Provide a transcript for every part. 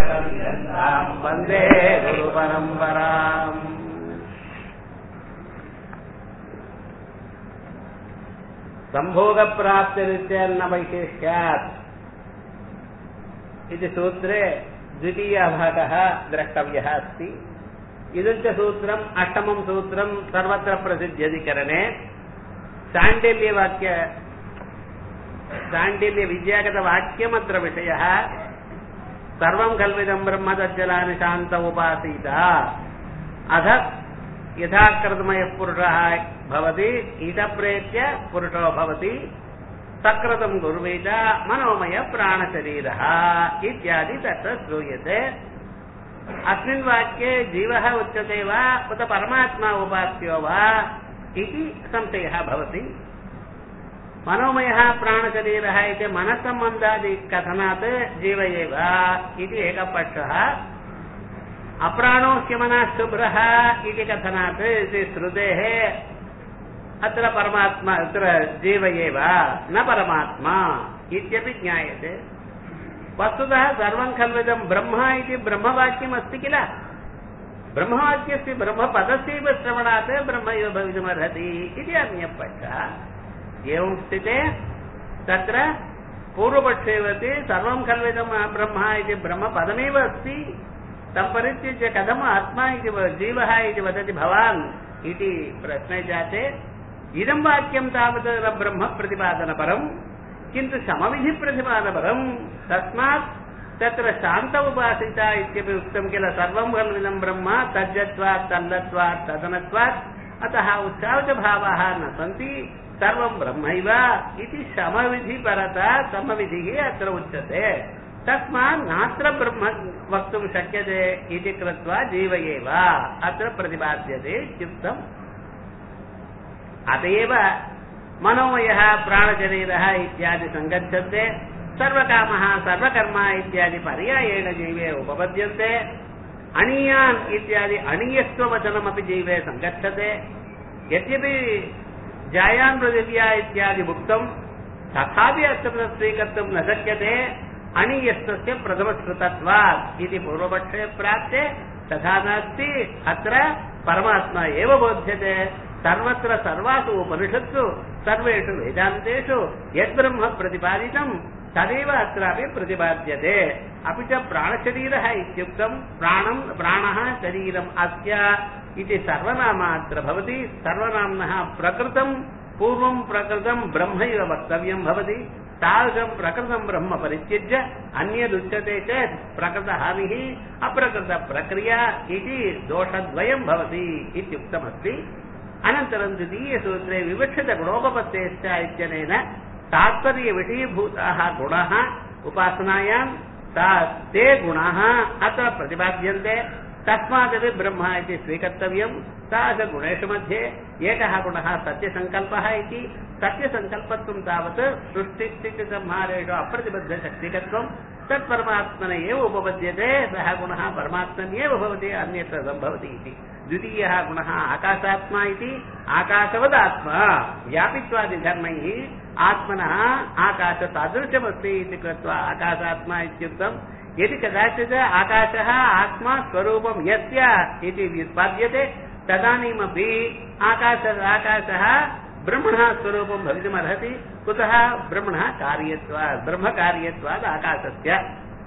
ताम् वन्दे गुरुपरम्पराम् सम्भोगप्राप्तिरित्यन्न वैशिष्ट्यात् इति सूत्रे द्वितीयः भागः द्रष्टव्यः अस्ति इदं च सूत्रम् अष्टमं सूत्रं सर्वत्र प्रसिद्ध्यधिकरणे चाण्डिल्यवाक्य चाण्डिल्यविद्यागतवाक्यमत्र विषयः सर्वं खल्विदं ब्रह्म तज्जलानि शान्त उपासीत अथ यथा कृतमयः पुरुषः भवति इतप्रेत्य पुरुषो भवति सकृतं कुर्वीत मनोमयप्राणशरीरः इत्यादि तत्र श्रूयते अस्मिन् वाक्ये जीवः उच्यते वा उत परमात्मा उपास्यो वा इति संशयः भवति मनोमयः प्राणशरीरः इति मनस्सम्बन्धादिकथनात् जीव एव इति एकः पक्षः अप्राणो ह्यमनः शुभ्रः इति कथनात् इति श्रुतेः अत्र परमात्मा अत्र जीव एव न परमात्मा इत्यपि ज्ञायते वस्तुतः सर्वं खल्विदं ब्रह्म इति ब्रह्मवाक्यमस्ति किल ब्रह्मवाक्यस्य ब्रह्मपदस्यैव श्रवणात् ब्रह्म इव भवितुमर्हति इति अन्यः पक्षः एवं स्थिते तत्र पूर्वपक्षे वति सर्वं खल्विदं ब्रह्म इति ब्रह्मपदमेव अस्ति तं परित्यज्य कथम् आत्मा इति जीवः इति वदति भवान् इति प्रश्ने जाते इदं वाक्यं तावत् न ब्रह्मप्रतिपादनपरं किन्तु समविधिप्रतिपादनपरं तस्मात् तत्र शान्त उपासिता इत्यपि उक्तं किल सर्वं खल्विदं ब्रह्म तज्जत्वात् तल्लत्वात् तदनत्वात् अतः उच्चावचभावाः न सन्ति सर्वं ब्रह्मैव इति समविधिपरता समविधिः अत्र उच्यते तस्मात् नात्र ब्रह्म वक्तुं शक्यते इति कृत्वा जीव एव अत्र प्रतिपाद्यते इत्युक्तम् अत एव मनोमयः प्राणशरीरः इत्यादि सङ्गच्छन्ते सर्वकामः सर्वकर्म इत्यादि पर्यायेण जीवे उपपद्यन्ते अणीयान् इत्यादि अणीयस्त्ववचनमपि जीवे सङ्गच्छते यद्यपि जायान् पृथिव्या इत्यादि उक्तं तथापि अत्र स्वीकर्तुं न शक्यते अणीयस्तस्य प्रथमश्रुतत्वात् इति पूर्वपक्षे प्राप्ते तथा नास्ति अत्र परमात्मा एव बोध्यते सर्वत्र सर्वासु उपनिषत्सु सर्वेषु वेदान्तेषु यद्ब्रह्म प्रतिपादितं तदेव अत्रापि प्रतिपाद्यते अपि च प्राणशरीरः इत्युक्तं प्राणं प्राणः शरीरम् अस्य इति सर्वनाम अत्र भवति सर्वनाम्नः प्रकृतं पूर्वं प्रकृतं ब्रह्मैव वक्तव्यं भवति तादृशं प्रकृतं ब्रह्म परित्यज्य अन्यदुच्यते चेत् प्रकृतहानिः अप्रकृतप्रक्रिया इति दोषद्वयं भवति इत्युक्तमस्ति अनन्तरं द्वितीयसूत्रे विवक्षितगुणोपपत्तेश्च इत्यनेन तात्पर्यविषयीभूताः गुणाः उपासनायां ते गुणाः अत्र प्रतिपाद्यन्ते तस्मादपि ब्रह्म इति स्वीकर्तव्यं तादृशगुणेषु मध्ये एकः गुणः सत्यसङ्कल्पः इति सत्यसङ्कल्पत्वं तावत् सृष्टिस्थितिसंहारेषु अप्रतिबद्धशक्तिकत्वं तत्परमात्मन एव उपपद्यते सः गुणः परमात्मन्येव भवति अन्यत्र सम्भवति इति द्वितीयः गुणः आकाशात्मा इति आकाशवदात्मा व्यापित्वादिधर्मैः आत्मनः आकाशतादृशमस्ति इति कृत्वा आकाशात्मा इत्युक्तं यदि कदाचित् आकाशः आत्मा स्वरूपं यस्य इति व्युत्पाद्यते तदानीमपि आकाश आकाशः ब्रह्मणः स्वरूपं भवितुमर्हति कुतः ब्रह्मणः कार्यत्वात् ब्रह्मकार्यत्वात् आकाशस्य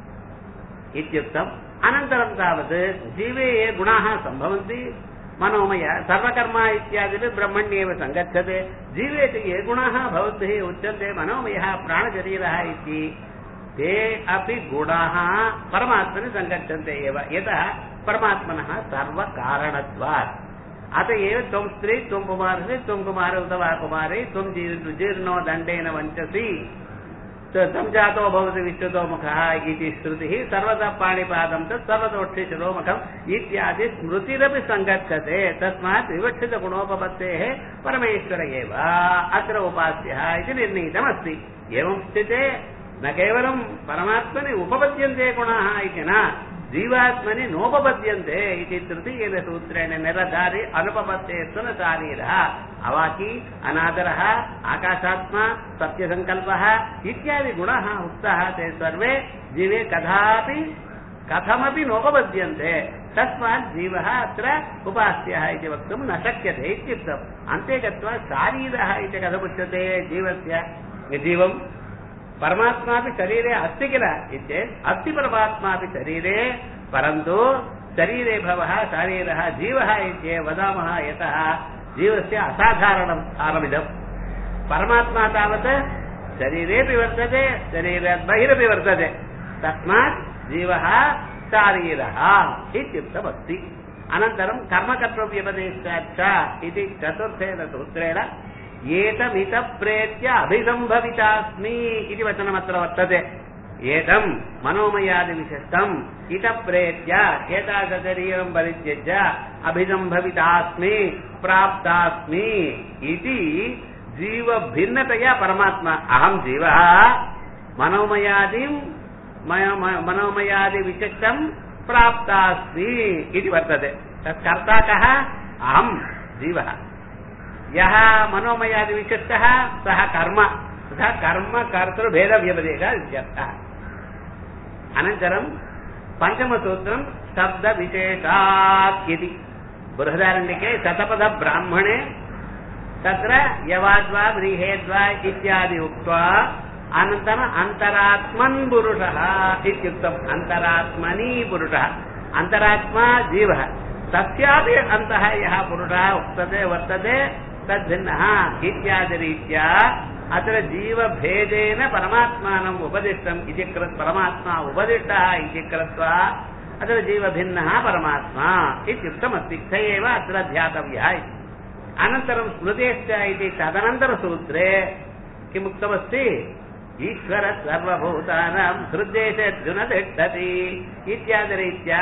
इत्युक्तम् अनन्तरं तावत् जीवे ये गुणाः सम्भवन्ति मनोमय सर्वकर्म इत्यादिपि ब्रह्मण्येव सङ्गच्छते जीवे तु ये गुणाः भवद्भिः उच्यन्ते मनोमयः प्राणशरीरः इति ते अपि गुणाः परमात्मनि सङ्गच्छन्ते एव यतः परमात्मनः सर्वकारणत्वात् अत एव त्वं स्त्री त्वं कुमारसि त्वं कुमार उत वा कुमारी त्वं जीर्णो दण्डेन वञ्चसि संजातो भवति विश्वतो मुखः इति श्रुतिः सर्वतः पाणिपादं तत् सर्वतोक्षिशिरोमुखम् इत्यादि स्मृतिरपि सङ्गच्छते तस्मात् विवक्षितगुणोपपत्तेः परमेश्वर एव अत्र उपास्यः इति निर्णीतमस्ति एवं स्थिते न केवलं परमात्मनि उपपद्यन्ते गुणाः इति न जीवात्मनि नोपपद्यन्ते इति तृतीयेन सूत्रेण निरधारि अनुपपत्ते सुनशारीरः अवाकी अनादरः आकाशात्मा सत्यसङ्कल्पः इत्यादि गुणाः उक्ताः ते सर्वे जीवे कदापि कथमपि नोपपद्यन्ते तस्मात् जीवः अत्र उपास्यः इति वक्तुं न शक्यते इत्युक्तम् अन्ते गत्वा शारीरः इति कथमुच्यते जीवस्य जीवम् परमात्मापि शरीरे अस्ति किल इत्येत् अस्ति परमात्मापि शरीरे परन्तु शरीरे भवः शारीरः जीवः इत्येव वदामः यतः जीवस्य असाधारणं स्थानमिदम् परमात्मा तावत् शरीरेऽपि वर्तते शरीरात् बहिरपि वर्तते तस्मात् जीवः शारीरः इत्युक्तमस्ति अनन्तरं कर्मकर्तव्यपदेशाच्च इति चतुर्थेन सूत्रेण एतमित प्रेत्य अभिसम्भवितास्मि इति वचनमत्र वर्तते एतम् मनोमयादिविशिष्टम् इत प्रेत्य एतादशरीरं परित्यज्य अभिसम्भवितास्मि प्राप्तास्मि इति जीवभिन्नतया परमात्मा अहं जीवः मनोमयादिं मनोमयादिविशिष्टं प्राप्तास्मि इति वर्तते तत्कर्ता कः अहं जीवः यः मनोमयादिविशिष्टः सः कर्म तथा कर्म कर्तृभेदव्यपदेशः इत्यर्थः अनन्तरं पञ्चमसूत्रं शब्दविशेषात् इति बृहदारण्यके शतपथब्राह्मणे तत्र यवाद्वा व्रीहेद्वा इत्यादि उक्त्वा अनन्तरम् अन्तरात्मन् पुरुषः इत्युक्तम् अन्तरात्मनि पुरुषः अन्तरात्मा जीवः तस्यापि अन्तः यः पुरुषः उक्तते वर्तते तद्भिन्नः इत्यादिरीत्या अत्र जीवभेदेन परमात्मानम् उपदिष्टम् इति कृत् परमात्मा उपदिष्टः इति कृत्वा अत्र जीवभिन्नः परमात्मा इत्युक्तमस्ति स एव अत्र ध्यातव्यः इति अनन्तरं स्मृतेश्च इति तदनन्तरसूत्रे किमुक्तमस्ति ईश्वर सर्वभूतानां हृद्देशेऽर्जुन तिष्ठति इत्यादिरीत्या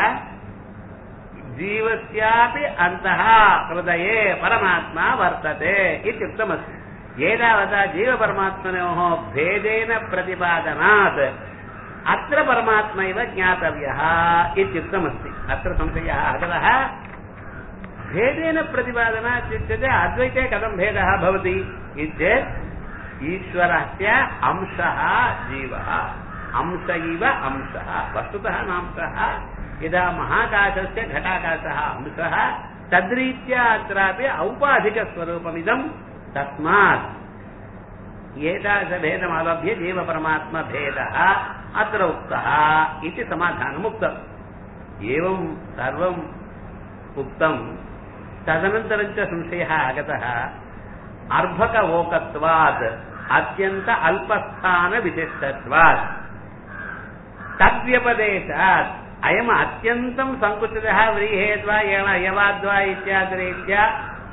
जीवस्यापि अन्तः हृदये परमात्मा वर्तते इत्युक्तमस्ति एतावता जीवपरमात्मनोः भेदेन प्रतिपादनात् अत्र परमात्मैव ज्ञातव्यः इत्युक्तमस्ति अत्र संशयः आगतः भेदेन प्रतिपादनात् इत्युक्ते अद्वैते कथं भेदः भवति इत्येत् ईश्वरस्य अंशः जीवः अंश इव अंशः वस्तुतः नांशः यदा महाकाशस्य घटाकाशः अंशः तद्रीत्या अत्रापि औपाधिकस्वरूपमिदं तस्मात् एतादृशभेदमालभ्य जीवपरमात्मभेदः अत्र उक्तः इति समाधानम् उक्तम् एवं सर्वम् उक्तम् तदनन्तरं च संशयः आगतः अर्भकवोकत्वात् अत्यन्त अल्पस्थानविशिष्टत्वात् तद्व्यपदेशात् अयम् अत्यन्तं सङ्कुचितः व्रीहेद्वा यवाद्वा इत्यादिरीत्या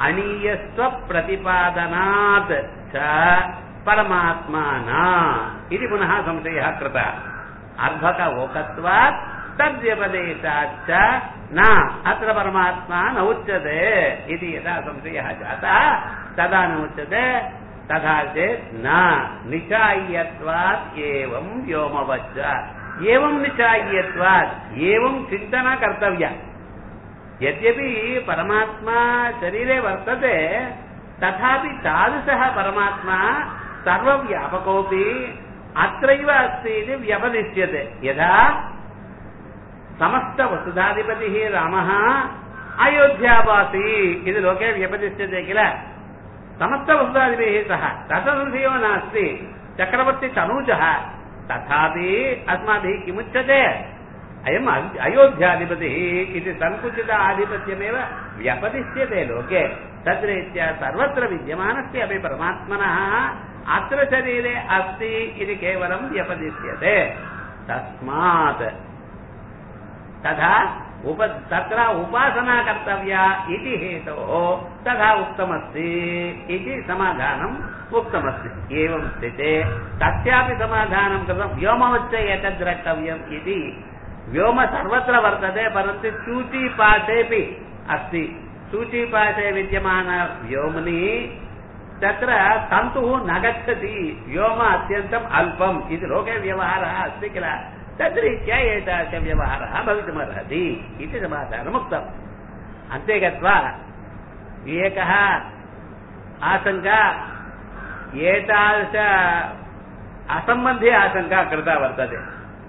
अणीयस्वप्रतिपादनात् च परमात्माना इति पुनः संशयः कृतः अर्भकवोकत्वात् तद्व्यपदेशाच्च न अत्र परमात्मा न उच्यते इति यदा संशयः जातः तदा न उच्यते तथा चेत् न निचाय्यत्वात् एवं व्योमवच्च एवं निचाय्यत्वात् एवं चिन्तना कर्तव्या यद्यपि परमात्मा शरीरे वर्तते तथापि तादृशः परमात्मा सर्वव्यापकोऽपि अत्रैव अस्ति इति व्यपदिश्यते यदा समस्तवसुधाधिपतिः रामः अयोध्यावासी इति लोके व्यपदिश्यते किल समस्तवसुधाधिपतिः सः तत्संशयो नास्ति चक्रवर्तितनूजः तथापि अस्माभिः किमुच्यते अयम् अयोध्याधिपतिः इति सङ्कुचित आधिपत्यमेव व्यपदिश्यते लोके तद्रीत्या सर्वत्र विद्यमानस्य अपि परमात्मनः अत्र शरीरे अस्ति इति केवलं व्यपदिश्यते तस्मात् तथा उप तत्र उपासना कर्तव्या इति हेतोः तथा उक्तमस्ति इति समाधानम् उक्तमस्ति एवं स्थिते तस्यापि समाधानं कृतं व्योमवच्च एतद् द्रष्टव्यम् इति व्योम सर्वत्र वर्तते परन्तु सूचीपाठेऽपि अस्ति सूचीपाठे विद्यमान व्योम्नि तत्र तन्तुः न गच्छति व्योम अत्यन्तम् अल्पम् इति लोके व्यवहारः अस्ति किल तद्रीत्या एतादृशव्यवहारः भवितुमर्हति इति समाधानमुक्तम् अन्ते गत्वा एकः आशङ्का एतादृश असम्बन्धी आशङ्का कृता वर्तते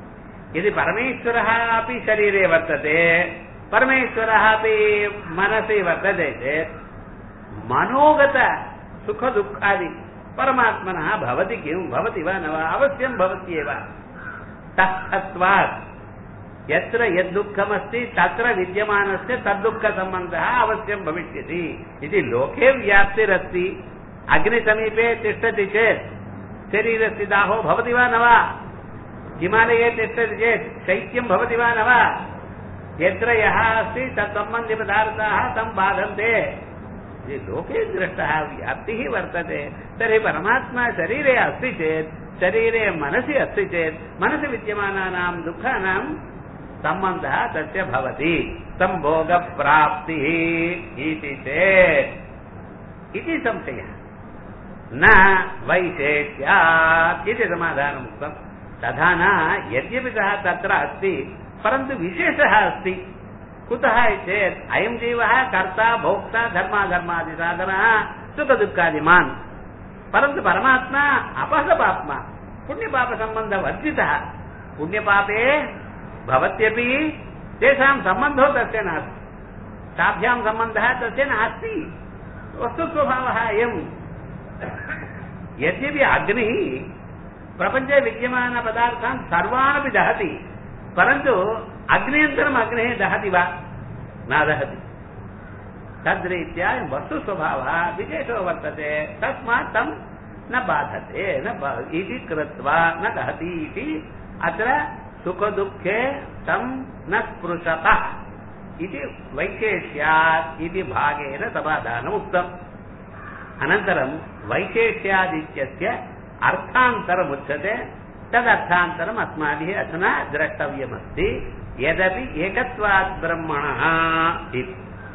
यदि परमेश्वरः अपि शरीरे वर्तते परमेश्वरः अपि मनसि वर्तते चेत् मनोगत सुखदुःखादि परमात्मनः भवति किं भवति वा न वा अवश्यं भवत्येव तत्त्वात् यत्र यद्दुःखमस्ति तत्र विद्यमानस्य तद्दुःखसम्बन्धः अवश्यं भविष्यति इति लोके व्याप्तिरस्ति अग्निसमीपे तिष्ठति चेत् शरीरस्य दाहो भवति वा न वा हिमालये तिष्ठति चेत् शैत्यं भवति वा न वा यत्र यः अस्ति तत्सम्बन्धिपदार्थाः तं बाधन्ते लोके दृष्टः व्याप्तिः वर्तते तर्हि परमात्मा शरीरे अस्ति चेत् शरीरे मनसि अस्ति चेत् मनसि विद्यमानानां दुःखानां सम्बन्धः तस्य भवति सम्भोगप्राप्तिः इति चेत् इति संशयः न वैशेष्यात् इति समाधानम् उक्तम् तथा न यद्यपि सः तत्र अस्ति परन्तु विशेषः अस्ति कुतः चेत् अयं जीवः कर्ता भोक्ता धर्माधर्मादिसाधनः सुखदुःखादिमान् परन्तु परमात्मा अपहपात्मा पुण्यपापसम्बन्धवर्जितः पुण्यपापे भवत्यपि तेषां सम्बन्धो तस्य नास्ति ताभ्यां सम्बन्धः तस्य नास्ति वस्तुस्वभावः अयम् यद्यपि अग्निः प्रपञ्चे विद्यमानपदार्थान् सर्वानपि दहति परन्तु अग्न्यन्तरम् अग्निः दहति वा न दहति तद्रीत्या वस्तुस्वभावः विशेषो वर्तते तस्मात् तं न बाधते न इति कृत्वा न दहति इति अत्र सुखदुःखे तं न स्पृशतः इति वैशेष्यात् इति भागेन समाधानम् उक्तम् अनन्तरं वैशेष्यादित्यस्य अर्थान्तरमुच्यते तदर्थान्तरम् अस्माभिः अधुना द्रष्टव्यमस्ति यदपि एकत्वात् ब्रह्मणः इति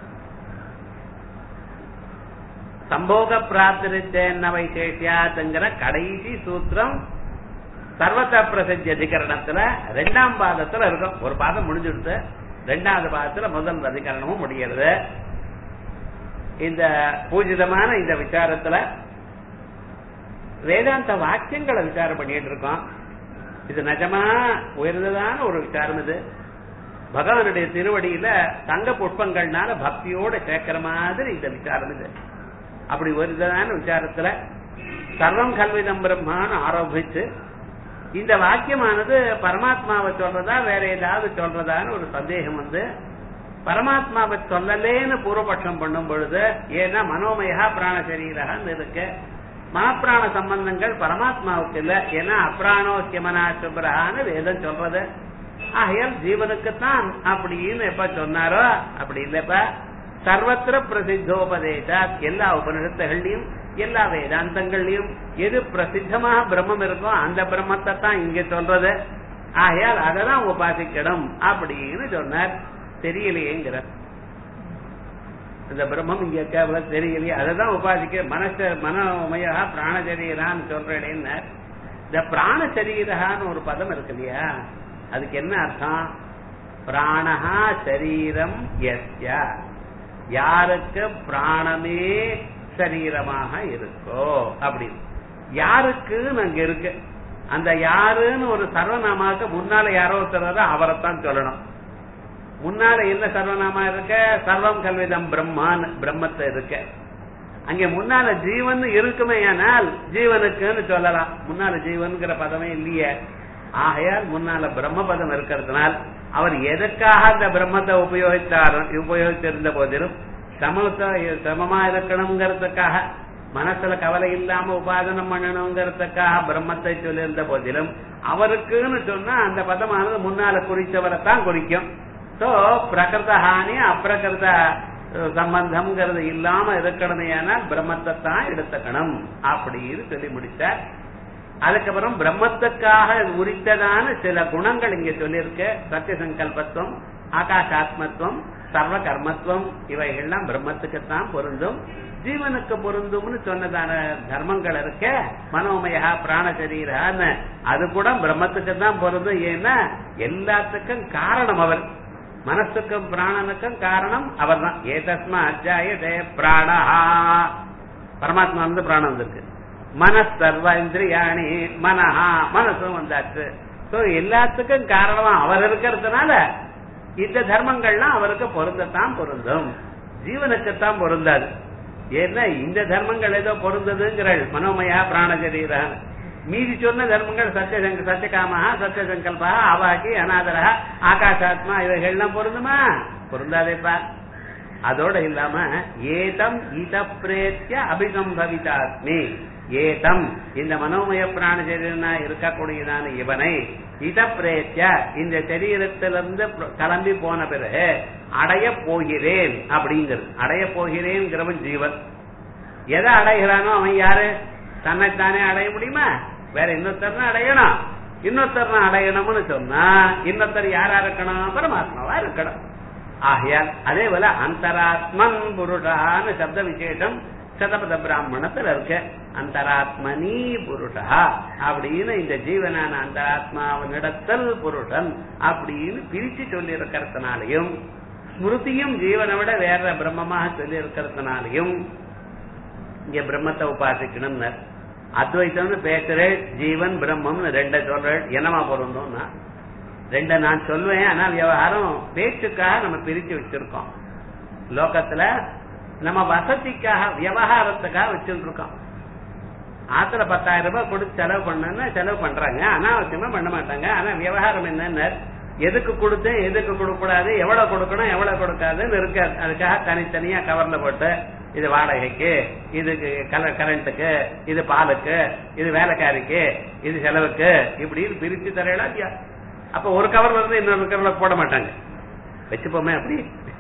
சம்போகப்பிராப்திருத்தேன்ன வைசேஷியாத்துங்கிற கடைசி சூத்திரம் சர்வத்த பிரசித்தி அதிகரணத்துல ரெண்டாம் பாதத்துல இருக்கும் ஒரு பாதம் முடிஞ்சிடுது ரெண்டாவது பாதத்துல முதல் அதிகரணமும் முடிகிறது இந்த பூஜிதமான இந்த விசாரத்துல வேதாந்த வாக்கியங்களை விசாரம் பண்ணிட்டு இருக்கோம் இது நிஜமா உயர்ந்ததான ஒரு விசாரம் இது பகவானுடைய திருவடியில தங்க புஷ்பங்கள்னால பக்தியோட சேர்க்கிற மாதிரி இந்த விசாரம் இது அப்படி உயர்ந்ததான விசாரத்துல சர்வம் கல்விதம் பிரம்மான்னு ஆரம்பிச்சு இந்த வாக்கியமானது பரமாத்மாவை சொல்றதா வேற ஏதாவது சொல்றதான்னு ஒரு சந்தேகம் வந்து பரமாத்மாவை சொல்லலேன்னு பூர்வபட்சம் பண்ணும் பொழுது ஏன்னா மனோமயா பிராண சரீரன்னு இருக்கு மனப்பிராண சம்பந்தங்கள் பரமாத்மாவுக்கு இல்ல ஏன்னா அப்ராணோக்கியமனா சுப்ரஹான்னு வேதம் சொல்றது ஆகையால் ஜீவனுக்குத்தான் அப்படின்னு எப்ப சொன்னாரோ அப்படி இல்லப்ப சர்வத்திர பிரசித்தோபதேசா எல்லா உபனிஷத்துகள்லயும் எல்லா வேதாந்தங்கள்லயும் எது பிரசித்தமாக பிரம்மம் இருக்கோ அந்த பிரம்மத்தை தான் இங்க சொல்றது ஆகையால் அததான் உபாசிக்கணும் அப்படின்னு சொன்னார் தெரியலையேங்கிற இந்த பிரம்மம் இங்க கேவலம் தெரியலையே அததான் உபாசிக்க மனச மனோமயா பிராணசரீரான்னு சொல்றேன்னு இந்த பிராணசரீரகான்னு ஒரு பதம் இருக்கு இல்லையா அதுக்கு என்ன அர்த்தம் பிராணஹா சரீரம் எஸ்ய யாருக்கு பிராணமே சரீரமாக இருக்கோ அப்படின்னு யாருக்குன்னு அங்க இருக்கு அந்த யாருன்னு ஒரு சர்வநாமாவுக்கு முன்னால யாரோ ஒருத்தர் அவரைத்தான் சொல்லணும் முன்னால என்ன சர்வநாமா இருக்க சர்வம் கல்விதம் பிரம்மான் பிரம்மத்தை இருக்க அங்க முன்னால ஜீவன் இருக்குமே ஆனால் ஜீவனுக்குன்னு சொல்லலாம் முன்னால ஜீவன்கிற பதமே இல்லையே ஆகையால் முன்னால பிரம்ம பதம் இருக்கிறதுனால் அவர் எதற்காக அந்த பிரம்மத்தை உபயோகித்தார் உபயோகித்திருந்த போதிலும் சமத்தை சமமா இருக்கணுங்கிறதுக்காக மனசுல கவலை இல்லாம உபாதனம் பண்ணணுங்கிறதுக்காக பிரம்மத்தை சொல்லியிருந்த போதிலும் அவருக்குன்னு சொன்னா அந்த பதமானது முன்னால குறித்தவரை தான் குறிக்கும் சோ பிரகிருத ஹானி அப்பிரகிருத சம்பந்தம்ங்கிறது இல்லாம இருக்கணுமே ஆனால் பிரம்மத்தை தான் எடுத்துக்கணும் அப்படின்னு சொல்லி முடிச்சார் அதுக்கப்புறம் பிரம்மத்துக்காக உரித்ததான சில குணங்கள் இங்க சொல்லியிருக்கு சத்திய சங்கல்பத்துவம் ஆகாஷாத்மத்துவம் சர்வ கர்மத்துவம் இவைகள்லாம் பிரம்மத்துக்குத்தான் பொருந்தும் ஜீவனுக்கு பொருந்தும்னு சொன்னதான தர்மங்கள் இருக்க மனோமயா பிராணசரீரான்னு அது கூட பிரம்மத்துக்கு தான் பொருந்தும் ஏன்னா எல்லாத்துக்கும் காரணம் அவர் மனசுக்கும் பிராணனுக்கும் காரணம் அவர் தான் ஏ தஸ்மா அத்தியாய பிராணா பரமாத்மா வந்து பிராணம் வந்திருக்கு மனசர்வ இந்திரியாணி மனஹா மனசும் வந்தாச்சு சோ எல்லாத்துக்கும் காரணமா அவர் இருக்கிறதுனால இந்த தர்மங்கள்லாம் அவருக்கு பொருந்தத்தான் பொருந்தும் ஜீவனுக்குத்தான் பொருந்தாது ஏன்னா இந்த தர்மங்கள் ஏதோ பொருந்ததுங்கிறாள் மனோமயா பிராணசரீரான் மீதி சொன்ன தர்மங்கள் சத்திய சத்தியகாமா சத்திய சங்கல்பா அவாக்கி அநாதரா ஆகாஷாத்மா இவைகள்லாம் பொருந்துமா பொருந்தாதேப்பா அதோட இல்லாம ஏதம் இத பிரேத்திய அபிசம்பவிதாத்மி ஏதம் இந்த மனோமய பிராண சரீரனா இருக்கக்கூடியதான இவனை இத பிரேத்திய இந்த சரீரத்திலிருந்து கிளம்பி போன பிறகு அடைய போகிறேன் அப்படிங்கிறது அடைய போகிறேன்கிறவன் ஜீவன் எதை அடைகிறானோ அவன் யாரு தன்னைத்தானே அடைய முடியுமா வேற இன்னொருத்தர் அடையணும் இன்னொருத்தர் அடையணும்னு சொன்னா இன்னொருத்தர் யாரா இருக்கணும் பரமாத்மாவா இருக்கணும் ஆகையால் அதே போல அந்தராத்மன் புருஷான்னு சப்த விசேஷம் சதபத பிராமணத்துல இருக்கு அந்தராத்மனி புருஷா அப்படின்னு இந்த ஜீவனான அந்தராத்மாவனிடத்தல் புருஷன் அப்படின்னு பிரிச்சு சொல்லி இருக்கிறதுனாலையும் ஸ்மிருதியும் ஜீவனை விட வேற பிரம்மமாக சொல்லி இருக்கிறதுனாலையும் இங்க பிரம்மத்தை உபாசிக்கணும்னு அத்வைத்தம்னு பேசுறேன் ஜீவன் பிரம்மம்னு ரெண்ட சொல்றேன் என்னமா பொருந்தோம்னா ரெண்ட நான் சொல்லுவேன் ஆனா விவகாரம் பேச்சுக்காக நம்ம பிரிச்சு வச்சிருக்கோம் லோகத்துல நம்ம வசதிக்காக விவகாரத்துக்காக வச்சுட்டு இருக்கோம் ஆத்துல பத்தாயிரம் ரூபாய் கொடுத்து செலவு பண்ணா செலவு பண்றாங்க அனாவசியமா பண்ண மாட்டாங்க ஆனா விவகாரம் என்னன்னு எதுக்கு கொடுத்தேன் எதுக்கு கொடுக்க கூடாது எவ்வளவு கொடுக்கணும் எவ்வளவு கொடுக்காதுன்னு இருக்காது அதுக்காக தனித்தனியா கவர்ல போட்டு இது வாடகைக்கு இதுக்கு கரண்ட்டுக்கு இது பாலுக்கு இது வேலைக்காரிக்கு இது செலவுக்கு இப்படின்னு பிரிச்சு தரையில அப்ப ஒரு கவர் வந்து இன்னொரு கவர்ல போட மாட்டாங்க வச்சுப்போமே அப்படி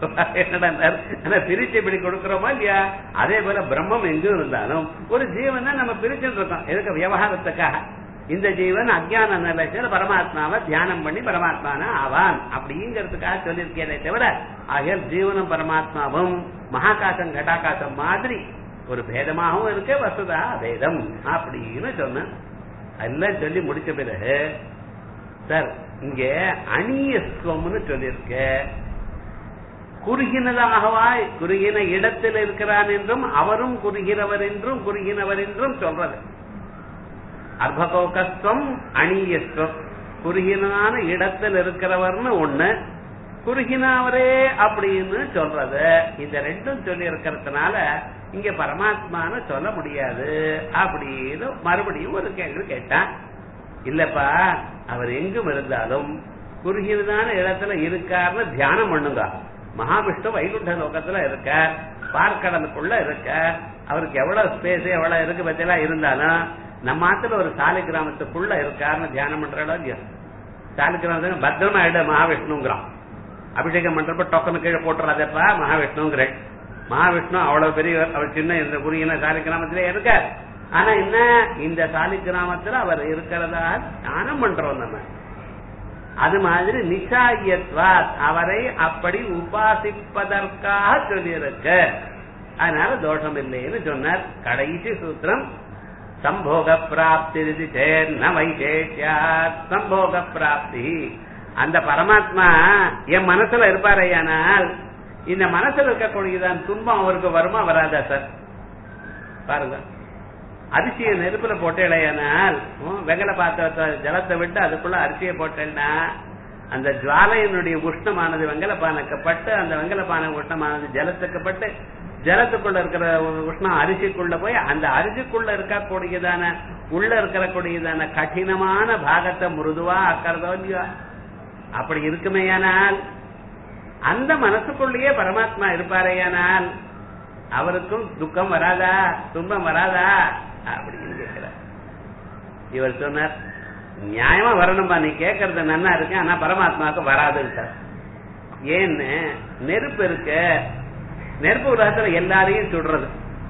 என்னடா பிரிச்சு இப்படி கொடுக்கிறோமா இல்லையா அதே போல பிரம்மம் எங்கும் இருந்தாலும் ஒரு ஜீவன் தான் நம்ம பிரிச்சுட்டு இருக்கோம் எதுக்கு விவகாரத்துக்காக இந்த ஜீவன் அஜான நிலையில பரமாத்மாவை தியானம் பண்ணி பரமாத்மான ஆவான் அப்படிங்கிறதுக்காக சொல்லியிருக்கேனே தவிர ஆகியால் ஜீவனும் பரமாத்மாவும் மகாகாசம் கட்டாகாசம் மாதிரி ஒரு பேதமாகவும் இருக்கு வசுதா பேதம் அப்படின்னு சொன்ன எல்லாம் சொல்லி முடிச்ச பிறகு சார் இங்க அணியஸ்வம்னு சொல்லியிருக்க குறுகினதாகவா குறுகின இடத்தில் இருக்கிறான் என்றும் அவரும் குறுகிறவர் என்றும் குறுகினவர் என்றும் சொல்றது அர்ப்பகோகஸ்வம் அணியஸ்வம் குறுகினான இடத்தில் இருக்கிறவர்னு ஒண்ணு குறுகினவரே அப்படின்னு சொல்றது இந்த ரெண்டும் சொல்லி இருக்கிறதுனால இங்க பரமாத்மான்னு சொல்ல முடியாது அப்படின்னு மறுபடியும் ஒரு கேள்வி கேட்டான் இல்லப்பா அவர் எங்கும் இருந்தாலும் குறுகினதான இடத்துல இருக்காருன்னு தியானம் பண்ணுங்க மகாவிஷ்ணு வைகுண்ட லோகத்துல இருக்க பார்க்கடலுக்குள்ள இருக்க அவருக்கு எவ்வளவு ஸ்பேஸ் எவ்வளவு இருக்கு பத்தியெல்லாம் இருந்தாலும் நம்ம ஆத்துல ஒரு சாலை கிராமத்துக்குள்ள இருக்காருன்னு தியானம் பண்றோம் இல்லையா சாலை கிராமத்துக்கு பத்திரமா இட மகாவிஷ்ணுங்கிறான் அபிஷேகம் பண்றப்ப டொக்கனு கீழே போட்டுறாதப்பா மகாவிஷ்ணுங்கிற மகாவிஷ்ணு அவ்வளவு பெரிய அவர் சின்ன இந்த குறுகின சாலை கிராமத்திலே இருக்கார் ஆனா என்ன இந்த சாலி கிராமத்துல அவர் இருக்கிறதா தியானம் பண்றோம் நம்ம அது மாதிரி நிச்சாயத்வாத் அவரை அப்படி உபாசிப்பதற்காக சொல்லியிருக்க அதனால தோஷம் இல்லைன்னு சொன்னார் கடைசி சூத்திரம் சம்போக பிராப்தி சேர்ன வைசேஷியாத் சம்போக பிராப்தி அந்த பரமாத்மா என் மனசுல இருப்பாரையானால் இந்த மனசுல இருக்கக்கூடியதான் துன்பம் அவருக்கு வருமா வராதா சார் பாருங்க அரிசியை நெருப்புல போட்டேனால் வெங்கல பாத்திரத்தை ஜலத்தை விட்டு அதுக்குள்ள அரிசியை போட்டேன்னா அந்த ஜுவாலையினுடைய உஷ்ணமானது வெங்கலப்பானக்கப்பட்டு அந்த வெங்கலப்பான உஷ்ணமானது ஜலத்துக்கு பட்டு ஜலத்துக்குள்ள இருக்கிற உஷ்ணம் அரிசிக்குள்ள போய் அந்த அரிசிக்குள்ள இருக்கக்கூடியதான உள்ள இருக்கக்கூடியதான கடினமான பாகத்தை முருதுவா ஆக்கிறதோ இல்லையோ அப்படி இருக்குமேயானால் அந்த மனசுக்குள்ளேயே பரமாத்மா இருப்பாரேயானால் அவருக்கும் துக்கம் வராதா துன்பம் வராதா அப்படின்னு கேட்கிறார் இவர் சொன்னார் நியாயமா வரணும்பா நீ கேட்கறது நன்னா இருக்கு ஆனா பரமாத்மாவுக்கு வராதுன்னு ஏன்னு நெருப்பு இருக்கு நெருப்பு உலகத்துல எல்லாரையும் சுடுறது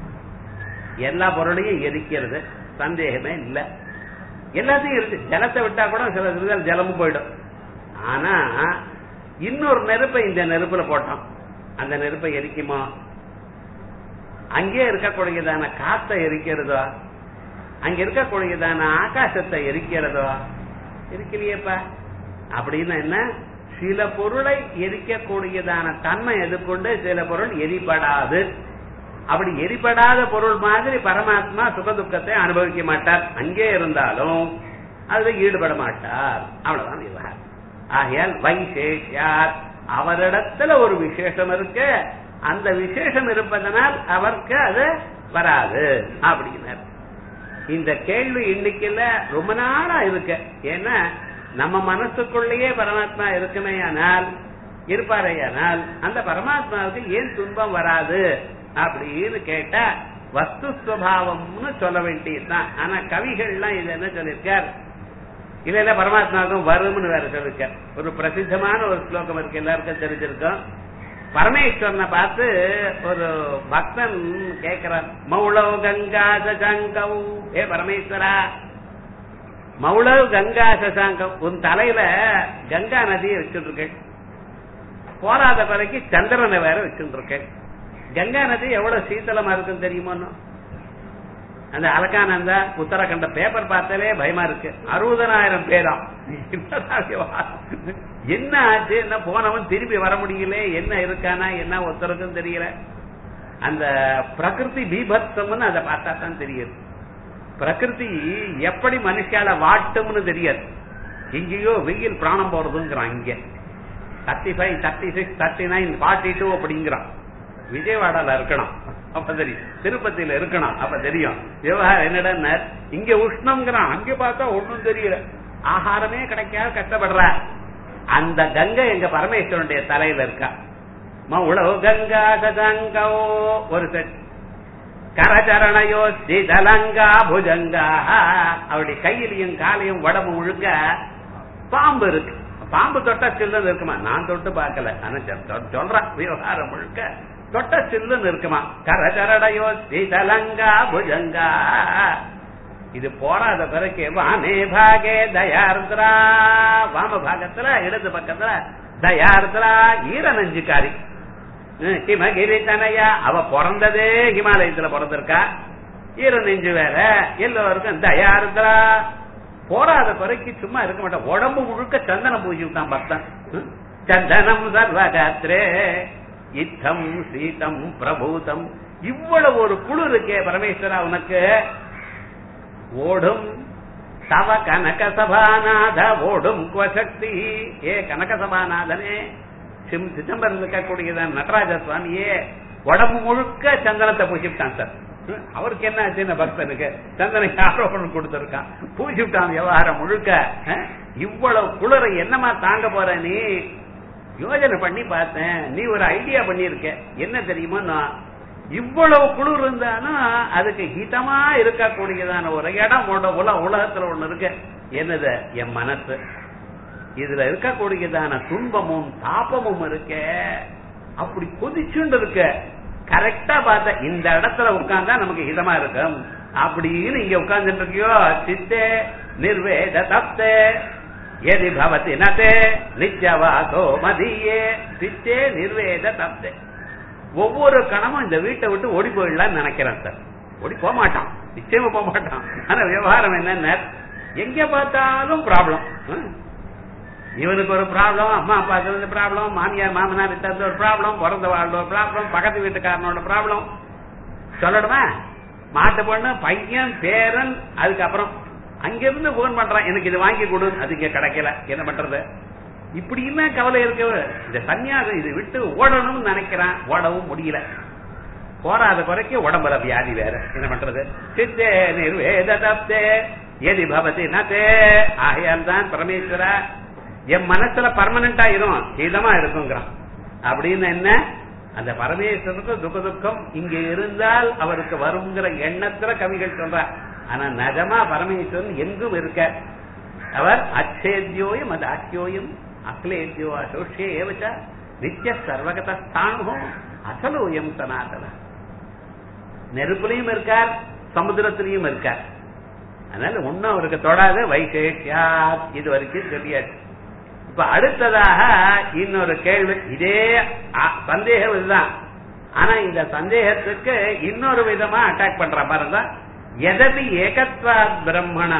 எல்லா பொருளையும் எரிக்கிறது சந்தேகமே இல்ல எல்லாத்தையும் இருக்கு ஜலத்தை விட்டா கூட சில சிறுகள் ஜலமும் போயிடும் ஆனா இன்னொரு நெருப்பை இந்த நெருப்புல போட்டோம் அந்த நெருப்பை எரிக்குமா அங்கே இருக்கக்கூடியதான காத்தை எரிக்கிறதோ அங்க இருக்கக்கூடியதான ஆகாசத்தை எரிக்கிறதோ இருக்கலையேப்பா அப்படின்னா என்ன சில பொருளை எரிக்கக்கூடியதான தன்மை எதுக்கொண்டு சில பொருள் எரிபடாது அப்படி எரிபடாத பொருள் மாதிரி பரமாத்மா சுக துக்கத்தை அனுபவிக்க மாட்டார் அங்கே இருந்தாலும் அதுல ஈடுபட மாட்டார் அவ்வளவுதான் விவகாரம் ஆகையால் வைசேஷியார் அவரிடத்துல ஒரு விசேஷம் இருக்கு அந்த விசேஷம் இருப்பதனால் அவருக்கு அது வராது அப்படின்னார் இந்த கேள்வி இன்னைக்குல ரொம்ப நாளா இருக்கு ஏன்னா நம்ம மனசுக்குள்ளேயே பரமாத்மா இருக்குமே ஆனால் இருப்பாரையானால் அந்த பரமாத்மாவுக்கு ஏன் துன்பம் வராது அப்படின்னு கேட்டா வஸ்து ஸ்வபாவம்னு சொல்ல வேண்டியதுதான் ஆனா கவிகள்லாம் இது என்ன சொல்லியிருக்கார் இல்ல இல்ல பரமாத்மாவுக்கும் வரும்னு வேற சொல்லிருக்கார் ஒரு பிரசித்தமான ஒரு ஸ்லோகம் இருக்கு எல்லாருக்கும் தெரிஞ்சிருக்கும் பரமேஸ்வரனை பார்த்து ஒரு பக்தன் கேட்கிறான் மௌளவ் கங்கா சசாங்கவ் ஏ பரமேஸ்வரா மௌளவ் கங்கா சசாங்கம் உன் தலையில கங்கா நதியை வச்சுட்டு போராத பிறகு சந்திரனை வேற வச்சுட்டு கங்கா நதி எவ்வளவு சீத்தளமா இருக்குன்னு தெரியுமோ அந்த அலகானந்தா உத்தரகண்ட பேப்பர் பார்த்தாலே பயமா இருக்கு அறுபதனாயிரம் பேரா என்ன ஆச்சு என்ன போனவன் திரும்பி வர முடியல என்ன இருக்கானா என்ன ஒருத்தருக்கும் தெரியல அந்த பிரகிருதி பீபத்சம்னு அதை பார்த்தா தான் தெரியுது பிரகிருதி எப்படி மனுஷால வாட்டும்னு தெரியாது எங்கேயோ வெயில் பிராணம் போறதுங்கிறான் இங்க thirty five thirty six thirty nine forty two அப்படிங்கிறான் விஜயவாடால இருக்கணும் அப்ப தெரியும் திருப்பதியில இருக்கணும் அப்ப தெரியும் விவகாரம் என்னடா இங்க உஷ்ணம்ங்கிறான் அங்க பார்த்தா ஒண்ணும் தெரியல ஆகாரமே கிடைக்காத கஷ்டப்படுற அந்த கங்கை எங்க பரமேஸ்வரனுடைய தலையில இருக்கா மௌளவு கங்கா கதங்கோ ஒரு செட் கரச்சரணயோ சிதலங்கா புஜங்கா அவருடைய கையிலையும் காலையும் உடம்பு முழுக்க பாம்பு இருக்கு பாம்பு தொட்டா சில்லுன்னு இருக்குமா நான் தொட்டு பார்க்கல ஆனா சொல்றேன் விவகாரம் முழுக்க தொட்ட சில்லுன்னு இருக்குமா கரச்சரடையோ சீதலங்கா புஜங்கா இது போராத பிறகு வாமே பாகே தயார்திரா வாம பாகத்துல இடது பக்கத்துல தயார்திரா ஈர நஞ்சுக்காரி ஹிமகிரி தனையா அவ பிறந்ததே ஹிமாலயத்துல பிறந்திருக்கா ஈர நெஞ்சு வேற எல்லோருக்கும் தயார்திரா போராத பிறகு சும்மா இருக்க மாட்டான் உடம்பு முழுக்க சந்தனம் பூசி விட்டான் பக்தன் சந்தனம் சர்வகாத்திரே இத்தம் சீதம் பிரபூதம் இவ்வளவு ஒரு குழு இருக்கே பரமேஸ்வரா உனக்கு ஓடும் தவ கனக சபாநாத ஓடும் குவசக்தி ஏ கனக சபாநாதனே சிம் சிதம்பரம் இருக்கக்கூடியதான் நடராஜ சுவாமியே உடம்பு முழுக்க சந்தனத்தை பூசிவிட்டான் சார் அவருக்கு என்ன ஆச்சுன்னு பக்தனுக்கு சந்தனைக்கு ஆரோபணம் கொடுத்திருக்கான் பூசிவிட்டான் விவகாரம் முழுக்க இவ்வளவு குளிரை என்னமா தாங்க போற நீ யோஜனை பண்ணி பார்த்தேன் நீ ஒரு ஐடியா பண்ணிருக்க என்ன தெரியுமா நான் இவ்வளவு குளிர் இருந்தாலும் அதுக்கு ஹிதமா இருக்கக்கூடியதான ஒரு இடம் உல உலகத்துல ஒண்ணு இருக்கு என்னது என் மனசு இதுல இருக்கக்கூடியதான துன்பமும் தாபமும் இருக்க அப்படி கொதிச்சுண்டு இருக்க கரெக்டா பார்த்த இந்த இடத்துல உட்கார்ந்தா நமக்கு ஹிதமா இருக்கும் அப்படின்னு இங்க உட்கார்ந்துட்டு இருக்கியோ சித்தே நிர்வேத தப்தே எதி பவதி நதே நித்யவாசோ மதியே சித்தே நிர்வேத தப்தே ஒவ்வொரு கணமும் இந்த வீட்டை விட்டு ஓடி போயிடலாம்னு நினைக்கிறேன் சார் ஓடி போக மாட்டான் நிச்சயமா போக மாட்டான் ஆனா விவகாரம் என்னென்ன எங்க பார்த்தாலும் ப்ராப்ளம் இவனுக்கு ஒரு ப்ராப்ளம் அம்மா அப்பாவுக்கு இருந்து ப்ராப்ளம் மாமியார் மாமனார் இருந்து ஒரு ப்ராப்ளம் பிறந்த வாழ்ந்த ஒரு ப்ராப்ளம் பக்கத்து வீட்டுக்காரனோட ப்ராப்ளம் சொல்லணுமா மாட்டு பொண்ணு பையன் பேரன் அதுக்கப்புறம் அங்கிருந்து போன் பண்றான் எனக்கு இது வாங்கி கொடு அது இங்க கிடைக்கல என்ன பண்றது இப்படியுமே கவலை இருக்கு இந்த சன்னியாசம் இது விட்டு ஓடணும்னு நினைக்கிறான் ஓடவும் முடியல போராத குறைக்கு உடம்புல வியாதி வேற என்ன பண்றது சித்தே நிர்வேத தப்தே எதி பவதி நதே ஆகையால் தான் பரமேஸ்வரா என் மனசுல பர்மனண்டா இருக்கும் இதமா இருக்குங்கிறான் அப்படின்னு என்ன அந்த பரமேஸ்வரனுக்கு துக்க துக்கம் இங்க இருந்தால் அவருக்கு வருங்கிற எண்ணத்துல கவிகள் சொல்றார் ஆனா நஜமா பரமேஸ்வரன் எங்கும் இருக்க அவர் அச்சேத்யோயம் அது அக்கியோயம் அக்லேத்யோ அசோஷே ஏவச்ச நித்திய சர்வகத ஸ்தானோ அசலோயம் சனாதன நெருப்புலையும் இருக்கார் சமுத்திரத்திலையும் இருக்கார் அதனால ஒன்னும் அவருக்கு தொடாத வைசேஷியா இது வரைக்கும் சொல்லியாச்சு இப்ப அடுத்ததாக இன்னொரு கேள்வி இதே சந்தேகம் இதுதான் ஆனா இந்த சந்தேகத்துக்கு இன்னொரு விதமா அட்டாக் பண்ற பாருங்க எதபி ஏகத்வாத் பிரம்மணா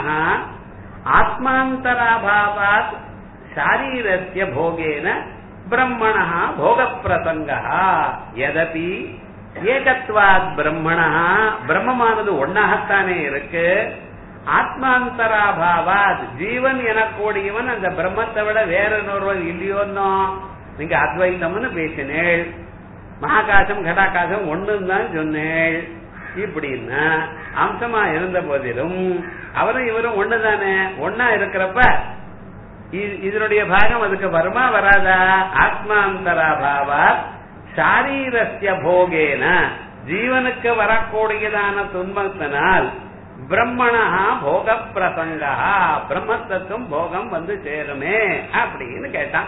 ஆத்மாந்தராபாவாத் சாரீரஸ்ய போகேன பிரம்மணா போக பிரசங்க எதபி ஏகத்வாத் பிரம்மணா பிரம்மமானது ஒன்னாகத்தானே இருக்கு ஆத்மாந்தராபாவாத் ஜீவன் எனக்கூடியவன் அந்த பிரம்மத்தை விட வேற இன்னொருவன் இல்லையோன்னோ நீங்க அத்வைத்தம்னு பேசினேள் மகாகாசம் கடாகாசம் ஒண்ணுன்னு தான் சொன்னேள் இப்படின்னா அம்சமா இருந்த போதிலும் அவரும் இவரும் ஒண்ணுதானே ஒன்னா இருக்கிறப்ப இ- இதனுடைய பாகம் அதுக்கு வருமா வராதா ஆத்மாந்தராபாவா சாரீரஸ்ய போகேன ஜீவனுக்கு வரக்கூடியதான துன்பத்தினால் பிரம்மணா போக பிரசங்கா பிரம்மத்துக்கும் போகம் வந்து சேருமே அப்படின்னு கேட்டான்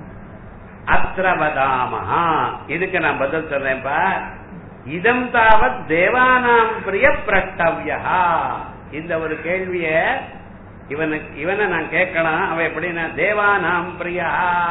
அத்திரவதாமஹா இதுக்கு நான் பதில் சொல்றேன்ப்பா இதம் தாவத் தேவானாம் பிரிய பிரஷ்டவ்யா இந்த ஒரு கேள்விய இவனுக்கு இவனை நான் கேட்கலாம் அவன் எப்படின்னா தேவானாம் பிரியா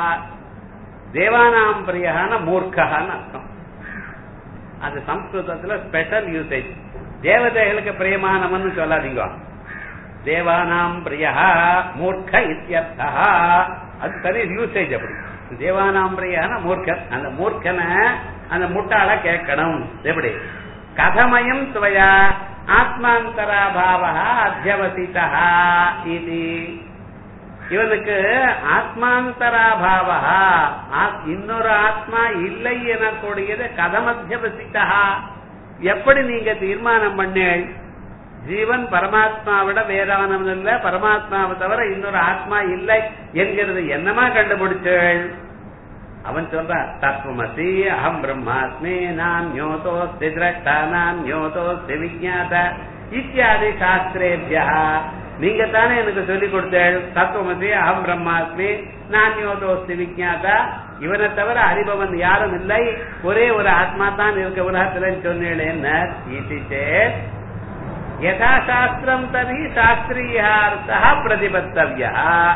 தேவானாம் பிரியான மூர்க்ககான்னு அர்த்தம் அது சம்ஸ்கிருதத்துல ஸ்பெஷல் யூசேஜ் தேவதைகளுக்கு பிரியமானவன்னு சொல்லாதீங்க தேவானாம் பிரியா மூர்க்க இத்தியர்த்தா அது தனி யூசேஜ் அப்படி தேவானாம் பிரியான மூர்க்கன் அந்த மூர்க்கனை அந்த முட்டாள கேட்கணும் எப்படி கதமயம் துவயா ஆத்மாந்தராபாவா அத்தியவசிதா இது இவனுக்கு ஆத்மாந்தராபாவா இன்னொரு ஆத்மா இல்லை எனக்கூடியது கதமத்தியவசிதா எப்படி நீங்க தீர்மானம் பண்ணேள் ஜீவன் பரமாத்மாவிட வேறானவன் இல்ல பரமாத்மாவை தவிர இன்னொரு ஆத்மா இல்லை என்கிறது என்னமா கண்டுபிடிச்சேள் அவன் சொல்றான் தத்துவமசி அகம் பிரம்மாஸ்மி நான் ஞோதோஸ்தி திரஷ்டா நான் ஞோதோஸ்தி விஜாத இத்தியாதி சாஸ்திரேபியா நீங்க தானே எனக்கு சொல்லிக் கொடுத்தேள் தத்துவமசி அகம் பிரம்மாஸ்மி நான் ஞோதோஸ்தி விஜாதா இவனை தவிர அறிபவன் யாரும் இல்லை ஒரே ஒரு ஆத்மா தான் இருக்க உலகத்துல சொன்னேன் என்ன இது சேத் யதா சாஸ்திரம் தனி சாஸ்திரியார்த்தா பிரதிபத்தவியா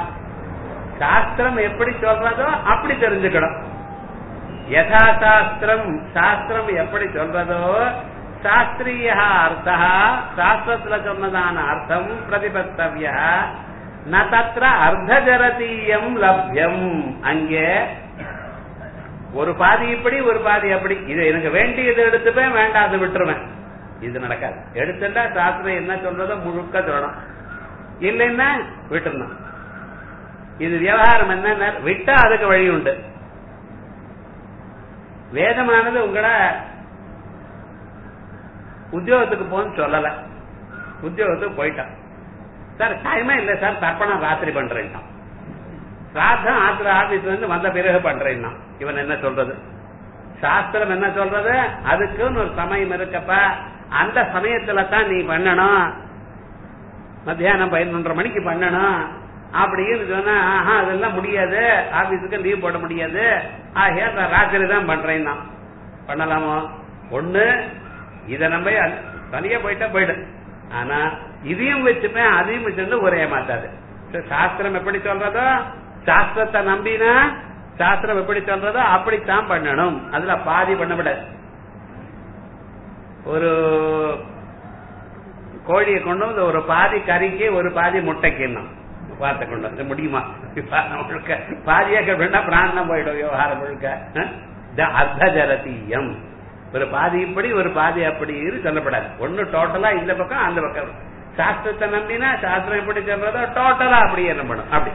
சாஸ்திரம் எப்படி சொல்றதோ அப்படி தெரிஞ்சுக்கணும் யதா சாஸ்திரம் சாஸ்திரம் எப்படி சொல்றதோ சாஸ்திரிய அர்த்தா சாஸ்திரத்துல சொன்னதான அர்த்தம் பிரதிபத்தவிய ந தத்திர அர்த்தஜரதீயம் லப்யம் அங்கே ஒரு பாதி இப்படி ஒரு பாதி அப்படி இது எனக்கு வேண்டியது எடுத்துப்பேன் வேண்டாது விட்டுருவேன் இது நடக்காது எடுத்துட்டா சாஸ்திரம் என்ன சொல்றதோ முழுக்க சொல்லணும் இல்லைன்னா விட்டுறணும் இது விவகாரம் என்ன விட்டா அதுக்கு வழி உண்டு வேதமானது உங்களை உத்தியோகத்துக்கு போன்னு சொல்லல உத்தியோகத்துக்கு போயிட்டான் சார் டைமே இல்ல சார் தர்ப்பணம் ராத்திரி பண்றேன் சாத்தம் ஆத்திர ஆபீஸ்ல இருந்து வந்த பிறகு பண்றேன்னா இவன் என்ன சொல்றது சாஸ்திரம் என்ன சொல்றது அதுக்குன்னு ஒரு சமயம் இருக்கப்ப அந்த சமயத்துல தான் நீ பண்ணணும் மத்தியானம் பதினொன்றரை மணிக்கு பண்ணணும் அப்படின்னு சொன்னா ஆஹா அதெல்லாம் முடியாது ஆபீஸுக்கு லீவ் போட முடியாது ஆகிய நான் ராத்திரி தான் பண்றேன் நான் பண்ணலாமோ ஒண்ணு இத நம்ம தனியா போயிட்டா போயிடு ஆனா இதையும் வச்சுப்பேன் அதையும் வச்சிருந்து ஒரே மாத்தாது சாஸ்திரம் எப்படி சொல்றதோ சாஸ்திரத்தை நம்பினா சாஸ்திரம் எப்படி சொல்றதோ அப்படித்தான் பண்ணணும் அதுல பாதி பண்ணக்கூடாது ஒரு கோழியை கொண்டு வந்து ஒரு பாதி கறிக்கு ஒரு பாதி முட்டைக்கு வார்த்தை கொண்டு வந்து முடியுமா முழுக்க பாதியாக வேணா பிராணம் போயிடும் விவகாரம் முழுக்க அர்த்த ஜலதீயம் ஒரு பாதி இப்படி ஒரு பாதி அப்படி சொல்லப்படாது ஒண்ணு டோட்டலா இந்த பக்கம் அந்த பக்கம் சாஸ்திரத்தை நம்பினா சாஸ்திரம் எப்படி சொல்றதோ டோட்டலா அப்படி என்ன பண்ணும் அப்படி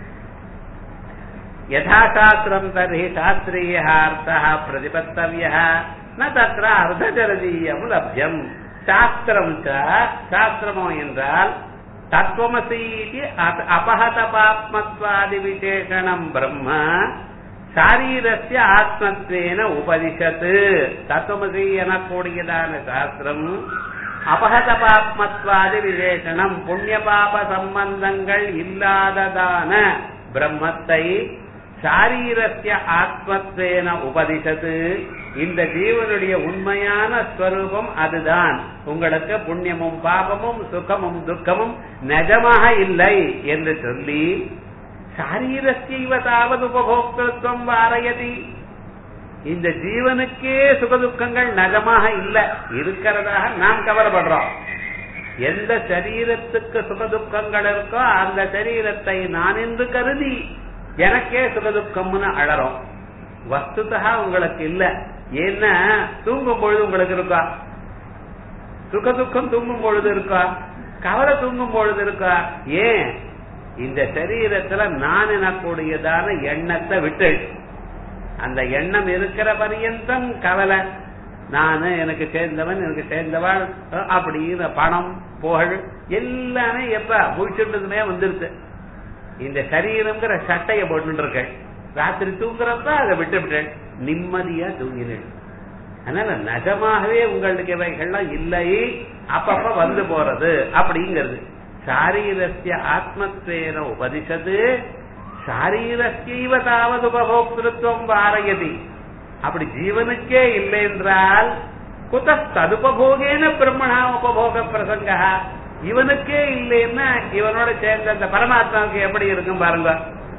யதாசாஸ்திரம் தர்ஹி சாஸ்திரிய அர்த்தா பிரதிபத்தவிய ந தத்திர அர்த்தஜலதீயம் லப்யம் சாஸ்திரம் சாஸ்திரமோ என்றால் தத்துவமசி அபகதபாத்மத்வாதி விசேஷணம் பிரம்ம சாரீரஸ்ய ஆத்மத்வேன உபதிஷத்து தத்துவமசி எனக்கூடியதான சாஸ்திரம் அபகதபாத்மத்வாதி விசேஷணம் புண்ணிய பாப சம்பந்தங்கள் இல்லாததான பிரம்மத்தை சாரீரஸ்ய ஆத்மத்வேன உபதிஷத்து இந்த ஜீவனுடைய உண்மையான ஸ்வரூபம் அதுதான் உங்களுக்கு புண்ணியமும் பாபமும் சுகமும் துக்கமும் நிஜமாக இல்லை என்று சொல்லி சாரீரஸ்யவ தாவது உபபோக்திருத்தம் வாரயதி இந்த ஜீவனுக்கே சுகதுக்கங்கள் நஜமாக இல்ல இருக்கிறதாக நாம் கவலைப்படுறோம் எந்த சரீரத்துக்கு சுகதுக்கங்கள் இருக்கோ அந்த சரீரத்தை நான் என்று கருதி எனக்கே சுகதுக்கம்னு அழறோம் வஸ்துதா உங்களுக்கு இல்ல ஏன்னா தூங்கும் பொழுது உங்களுக்கு இருக்கா சுகதுக்கம் தூங்கும் பொழுது இருக்கா கவலை தூங்கும் பொழுது இருக்கா ஏன் இந்த சரீரத்துல நான் எனக்கூடியதான எண்ணத்தை விட்டு அந்த எண்ணம் இருக்கிற பரியந்தம் கவலை நானு எனக்கு சேர்ந்தவன் எனக்கு சேர்ந்தவள் அப்படிங்கிற பணம் புகழ் எல்லாமே எப்ப முடிச்சுட்டதுமே வந்துருது இந்த சரீரம்ங்கிற சட்டைய போட்டு இருக்க ராத்திரி தூங்குறப்ப அதை விட்டு விட்டேன் நிம்மதியா தூங்கினேன் அதனால நிஜமாகவே உங்களுக்கு இவைகள்லாம் இல்லை அப்பப்ப வந்து போறது அப்படிங்கிறது சாரீரஸ்ய ஆத்மத்வேன உபதிஷது சாரீரஸ்யைவ தாவது உபபோக்திருத்துவம் வாரயதி அப்படி ஜீவனுக்கே இல்லை என்றால் குத ததுபோகேன பிரம்மணா உபபோக பிரசங்க இவனுக்கே இல்லைன்னா இவனோட சேர்ந்த அந்த பரமாத்மாவுக்கு எப்படி இருக்கும் பாருங்க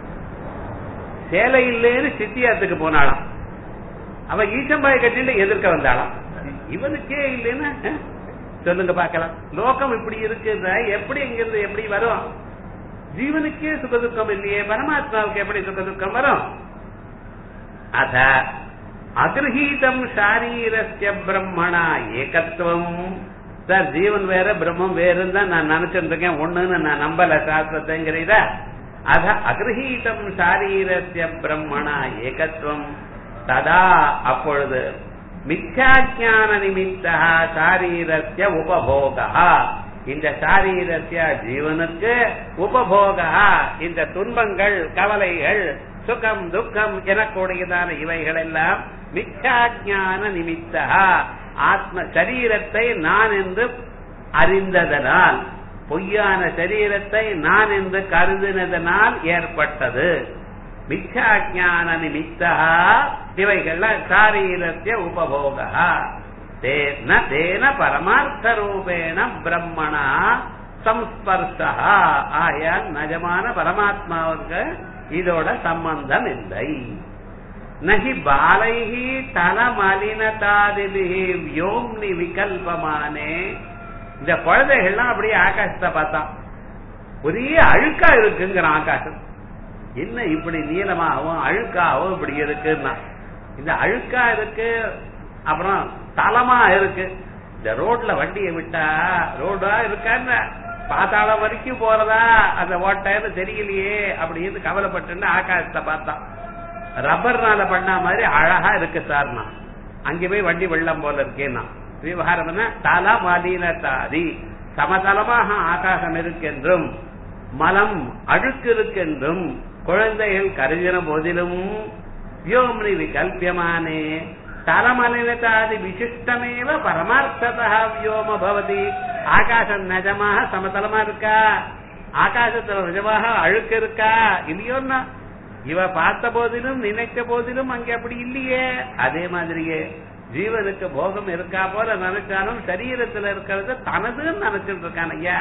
சேலை இல்லைன்னு சித்தியாத்துக்கு போனாலாம் அவ ஈச்சம்பாய் கட்டிட்டு எதிர்க்க வந்தாளாம் இவனுக்கே இல்லைன்னா அஹ், சொல்லுங்க பார்க்கலாம் லோகம் இப்படி இருக்குதா எப்படி இங்கிருந்து எப்படி வரும் ஜீவனுக்கே சுகதுக்கம் இல்லையே பரமாத்மாவுக்கு எப்படி சுகதுக்கம் வரும் அத அகிரஹீதம் சாரீரஸ்ய பிரம்மணா ஏகத்துவம் சார் ஜீவன் வேற பிரம்மம் வேறுன்னு தான் நான் நினைச்சிட்டு இருக்கேன் ஒண்ணுன்னு நான் நம்பல சாஸ்திரத்தைங்கிறதா அத அகிரஹீதம் சாரீரஸ்ய பிரம்மணா ஏகத்துவம் ததா அப்பொழுது மித்யாஜான நிமித்தா சாரீரஸ்ய உபபோகா இந்த சாரீரஸ்ய ஜீவனுக்கு உபபோகா இந்த துன்பங்கள் கவலைகள் சுகம் துக்கம் எனக்கூடியதான இவைகள் எல்லாம் மித்யாஜான நிமித்தா ஆத்ம சரீரத்தை நான் என்று அறிந்ததனால் பொய்யான சரீரத்தை நான் என்று கருதினதனால் ஏற்பட்டது மித்யாஜான நிமித்தா இவைகள்லாம் சாரீரத்திய உபபோகா தேன தேன பரமார்த்த ரூபேண பிரம்மணா சம்ஸ்பர்ஷா ஆயால் நஜமான பரமாத்மாவுக்கு இதோட சம்பந்தம் இல்லை நகி பாலைஹி தலமலினதாதிபிஹி வியோம்னி விகல்பமானே இந்த குழந்தைகள்லாம் அப்படியே ஆகாசத்தை பார்த்தான் ஒரே அழுக்கா இருக்குங்கிற ஆகாசம் என்ன இப்படி நீளமாகவும் அழுக்காகவும் இப்படி இருக்குன்னா இந்த அழுக்கா இருக்கு அப்புறம் தலமா இருக்கு இந்த ரோட்ல வண்டியை விட்டா ரோடா இருக்கான்னு பாத்தாளம் வரைக்கும் போறதா அந்த ஓட்டைன்னு தெரியலையே அப்படின்னு கவலைப்பட்டு ஆகாசத்தை பார்த்தான் ரப்பர்னால பண்ண மாதிரி அழகா இருக்கு சார் நான் அங்க போய் வண்டி வெள்ளம் போல இருக்கேன்னா விவகாரம் என்ன தல மலினதாதி சமதளமாக ஆகாசம் இருக்கென்றும் மலம் அழுக்கு இருக்கென்றும் குழந்தைகள் கருதின போதிலும் வியோம்னி விகல்பியமானே தலமலினதாதி விசிஷ்டமேவ பரமார்த்ததா வியோம பவதி ஆகாசம் நிஜமாக சமதளமா இருக்கா ஆகாசத்துல நிஜமாக அழுக்கு இருக்கா இல்லையோன்னா இவ பார்த்த போதிலும் நினைத்த போதிலும் அங்கே அப்படி இல்லையே அதே மாதிரியே ஜீவனுக்கு போகம் இருக்கா போல நினைச்சாலும் சரீரத்துல இருக்கிறது தனதுன்னு நினைச்சிட்டு இருக்கான் ஐயா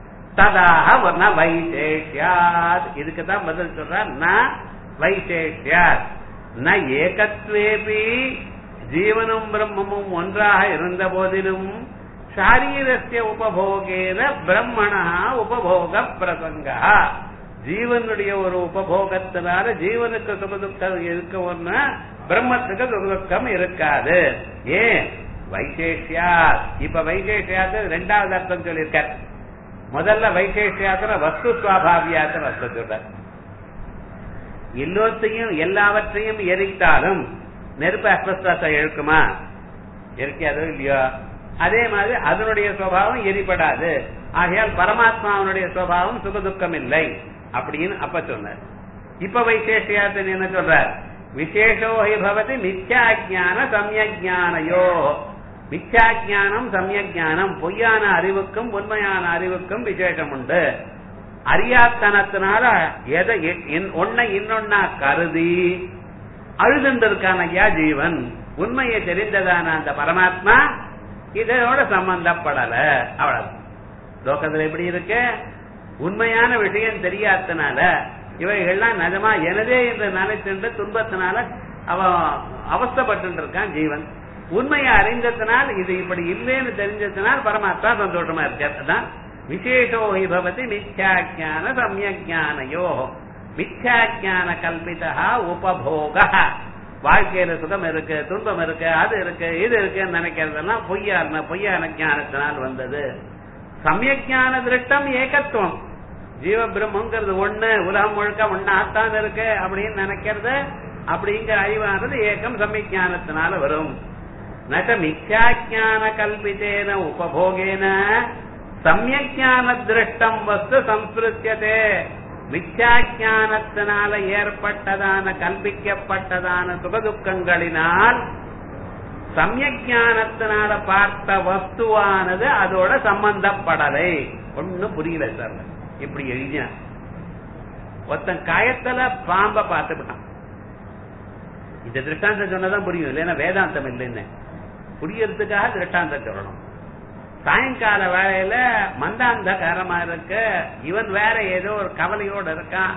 ததாக வர்ண வைசேஷ்யாத் இதுக்கு தான் பதில் சொல்றார் ந வைசேஷ்யாத் ந ஏகத்வேபி ஜீவனும் பிரம்மமும் ஒன்றாக இருந்த போதிலும் சாரீரஸ்ய உபபோகேன பிரம்மணா உபபோக பிரசங்கா ஜீவனுடைய ஒரு உபபோகத்தினால ஜீவனுக்கு சுகதுக்கம் இருக்கும்னா பிரம்மத்துக்கு சுகதுக்கம் இருக்காது ஏன் வைசேஷ்யா இப்ப வைசேஷ்யாத்து ரெண்டாவது அர்த்தம் சொல்லியிருக்கார் முதல்ல வைசேஷ்யாத்துல வஸ்து சுவாபாவியாத்துல அர்த்தம் சொல்ற எல்லோத்தையும் எல்லாவற்றையும் எரித்தாலும் நெருப்பு அஸ்வஸ்தாசை இழுக்குமா எரிக்காதோ இல்லையோ அதே மாதிரி அதனுடைய சுவாவம் எரிபடாது ஆகையால் பரமாத்மாவனுடைய சுவாவம் சுகதுக்கம் இல்லை அப்படின்னு அப்ப சொன்னார் இப்ப வைசேஷியாத்தன் என்ன சொல்றார் விசேஷோ ஹி பவதி மித்யாஜான சமயஜானயோ மித்யாஜானம் சமயஜானம் பொய்யான அறிவுக்கும் உண்மையான அறிவுக்கும் விசேஷம் உண்டு அறியாத்தனத்தினால எதை ஒன்னை இன்னொன்னா கருதி அழுதுண்டிருக்கான ஐயா ஜீவன் உண்மையை தெரிந்ததான அந்த பரமாத்மா இதோட சம்பந்தப்படல அவ்வளவு லோகத்துல எப்படி இருக்கு உண்மையான விஷயம் தெரியாதனால இவைகள்லாம் நிஜமா எனதே என்று நினைச்சுட்டு துன்பத்தினால அவன் அவஸ்தப்பட்டு இருக்கான் ஜீவன் உண்மையை அறிந்ததனால் இது இப்படி இல்லைன்னு தெரிஞ்சதுனால் பரமாத்மா சந்தோஷமா இருக்கிறதுதான் விசேஷோ ஹி பவதி மித்யாஜான சமயஜானயோ மித்யாஜான கல்பிதா உபபோக வாழ்க்கையில சுகம் இருக்கு துன்பம் இருக்கு அது இருக்கு இது இருக்குன்னு நினைக்கிறதெல்லாம் பொய்யான பொய்யான ஞானத்தினால் வந்தது சமயஜான திருஷ்டம் ஏகத்துவம் ஜீவ பிரம்மங்கிறது ஒண்ணு உலகம் முழுக்க ஒன்னாத்தான் இருக்கு அப்படின்னு நினைக்கிறது அப்படிங்கிற அறிவானது ஏகம் சமயஜானத்தினால வரும் நச்ச மித்யாஜான கல்பித்தேன உபபோகேன சமயஜான திருஷ்டம் வஸ்து சம்ஸ்கிருத்தியதே மித்யாஜானத்தினால ஏற்பட்டதான கல்பிக்கப்பட்டதான சுகதுக்கங்களினால் சமயஜானத்தினால பார்த்த வஸ்துவானது அதோட சம்பந்தப்படலை ஒண்ணும் புரியல சார் இப்படி எழுதின ஒருத்தன் காயத்துல பாம்ப பார்த்துட்டான் இந்த திருஷ்டாந்தம் சொன்னதான் புரியும் இல்லைன்னா வேதாந்தம் இல்லைன்னு புரியறதுக்காக திருஷ்டாந்தம் சொல்லணும் சாயங்கால வேலையில மந்தாந்தகாரமா இருக்க இவன் வேற ஏதோ ஒரு கவலையோட இருக்கான்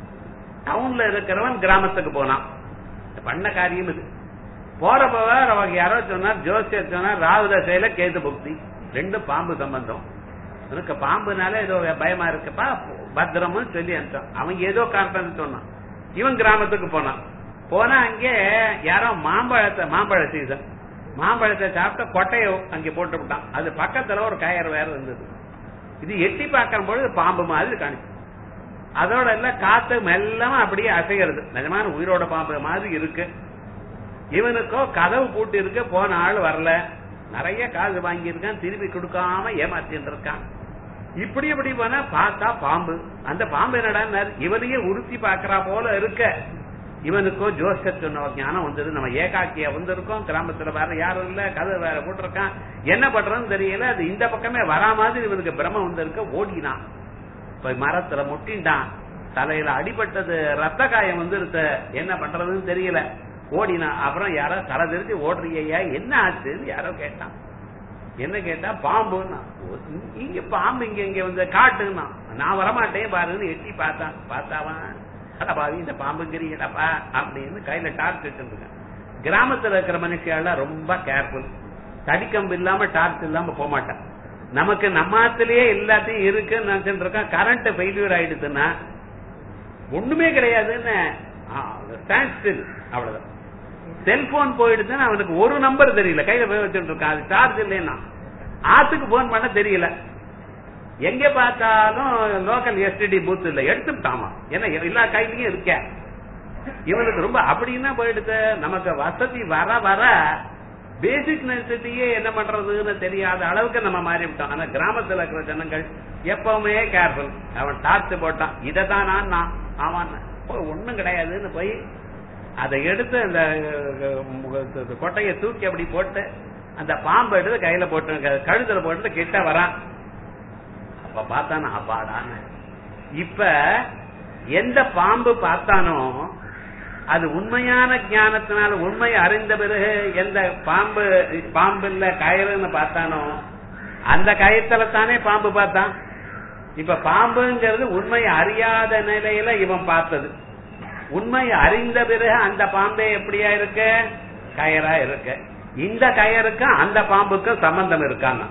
டவுன்ல இருக்கிறவன் கிராமத்துக்கு போனான் பண்ண காரியம் இது போறப்ப அவங்க யாரோ சொன்னார் ஜோசியர் சொன்னார் ராகுதசையில கேது புக்தி ரெண்டும் பாம்பு சம்பந்தம் எனக்கு பாம்புனால ஏதோ பயமா இருக்குப்பா பத்திரம்னு சொல்லி அனுப்பிச்சான் அவன் ஏதோ காரணம் சொன்னான் இவன் கிராமத்துக்கு போனான் போனா அங்கே யாரோ மாம்பழத்தை மாம்பழ சீசன் மாம்பழத்தை சாப்பிட்ட கொட்டையை அங்கே போட்டு விட்டான் அது பக்கத்துல ஒரு கயர் வேற இருந்தது இது எட்டி பார்க்கும் பொழுது பாம்பு மாதிரி காணிச்சு அதோட எல்லாம் காத்து மெல்லமா அப்படியே அசைகிறது நிஜமான உயிரோட பாம்பு மாதிரி இருக்கு இவனுக்கோ கதவு பூட்டி இருக்கு போன ஆள் வரல நிறைய காசு வாங்கியிருக்கான் திருப்பி கொடுக்காம ஏமாத்தின்னு இருக்கான் இப்படி இப்படி போனா பார்த்தா பாம்பு அந்த பாம்பு என்னடா இவனையே உறுத்தி பாக்குறா போல இருக்க இவனுக்கோ ஜோசப் சொன்ன ஞானம் வந்தது நம்ம ஏகாக்கியா வந்திருக்கோம் கிராமத்துல வேற யாரும் இல்ல கதை வேற போட்டிருக்கான் என்ன பண்றதுன்னு தெரியல அது இந்த பக்கமே வரா மாதிரி இவனுக்கு பிரம்ம வந்திருக்க ஓடினான் போய் மரத்துல முட்டின்டான் தலையில அடிபட்டது ரத்த காயம் வந்துருத்த என்ன பண்றதுன்னு தெரியல ஓடினா அப்புறம் யாரோ தலை தெரிஞ்சு ஓடுறியா என்ன ஆச்சுன்னு யாரோ கேட்டான் என்ன கேட்டா பாம்புன்னா இங்க பாம்பு இங்க இங்க வந்து காட்டுன்னா நான் வரமாட்டேன் பாருன்னு எட்டி பார்த்தான் பார்த்தாவன் அடப்பாவி இந்த பாம்புங்கிறீங்கடப்பா அப்படின்னு கையில டார்ச் வச்சிருக்கேன் கிராமத்துல இருக்கிற மனுஷியால ரொம்ப கேர்ஃபுல் தடிக்கம்பு இல்லாம டார்ச் இல்லாம போக மாட்டான் நமக்கு நம்மாத்திலேயே எல்லாத்தையும் இருக்குன்னு நினைச்சுட்டு இருக்கோம் கரண்ட் ஃபெயிலியர் ஆயிடுதுன்னா ஒண்ணுமே கிடையாதுன்னு ஸ்டாண்ட் ஸ்டில் அவ்வளவுதான் செல்போன் போயிடுதுன்னு அவனுக்கு ஒரு நம்பர் தெரியல கையில போய் வச்சுட்டு இருக்கான் அது சார்ஜ் இல்லைன்னா ஆத்துக்கு போன் பண்ண தெரியல எங்க பார்த்தாலும் லோக்கல் எஸ்டிடி பூத் இல்ல எடுத்துட்டாமா ஏன்னா எல்லா கையிலயும் இருக்க இவனுக்கு ரொம்ப அப்படின்னா போயிடுது நமக்கு வசதி வர வர பேசிக் நெசசிட்டியே என்ன பண்றதுன்னு தெரியாத அளவுக்கு நம்ம மாறி விட்டோம் ஆனா கிராமத்துல இருக்கிற ஜனங்கள் எப்பவுமே கேர்ஃபுல் அவன் டார்ச் போட்டான் இதை தான் நான் நான் ஆமான் ஒண்ணும் கிடையாதுன்னு போய் அதை எடுத்து அந்த கொட்டையை தூக்கி அப்படி போட்டு அந்த பாம்பை எடுத்து கையில போட்டு கழுத்துல போட்டு கிட்ட வரான் அப்ப பார்த்தானா அப்பாடான்னு இப்ப எந்த பாம்பு பார்த்தானோ அது உண்மையான ஞானத்தினால உண்மை அறிந்த பிறகு எந்த பாம்பு பாம்பு இல்ல கயிறுன்னு பார்த்தானோ அந்த கயத்துல தானே பாம்பு பார்த்தான் இப்ப பாம்புங்கிறது உண்மை அறியாத நிலையில இவன் பார்த்தது உண்மை அறிந்த பிறகு அந்த பாம்பே எப்படியா இருக்கு கயரா இருக்கு இந்த கயருக்கு அந்த பாம்புக்கும் சம்பந்தம் இருக்கான்னா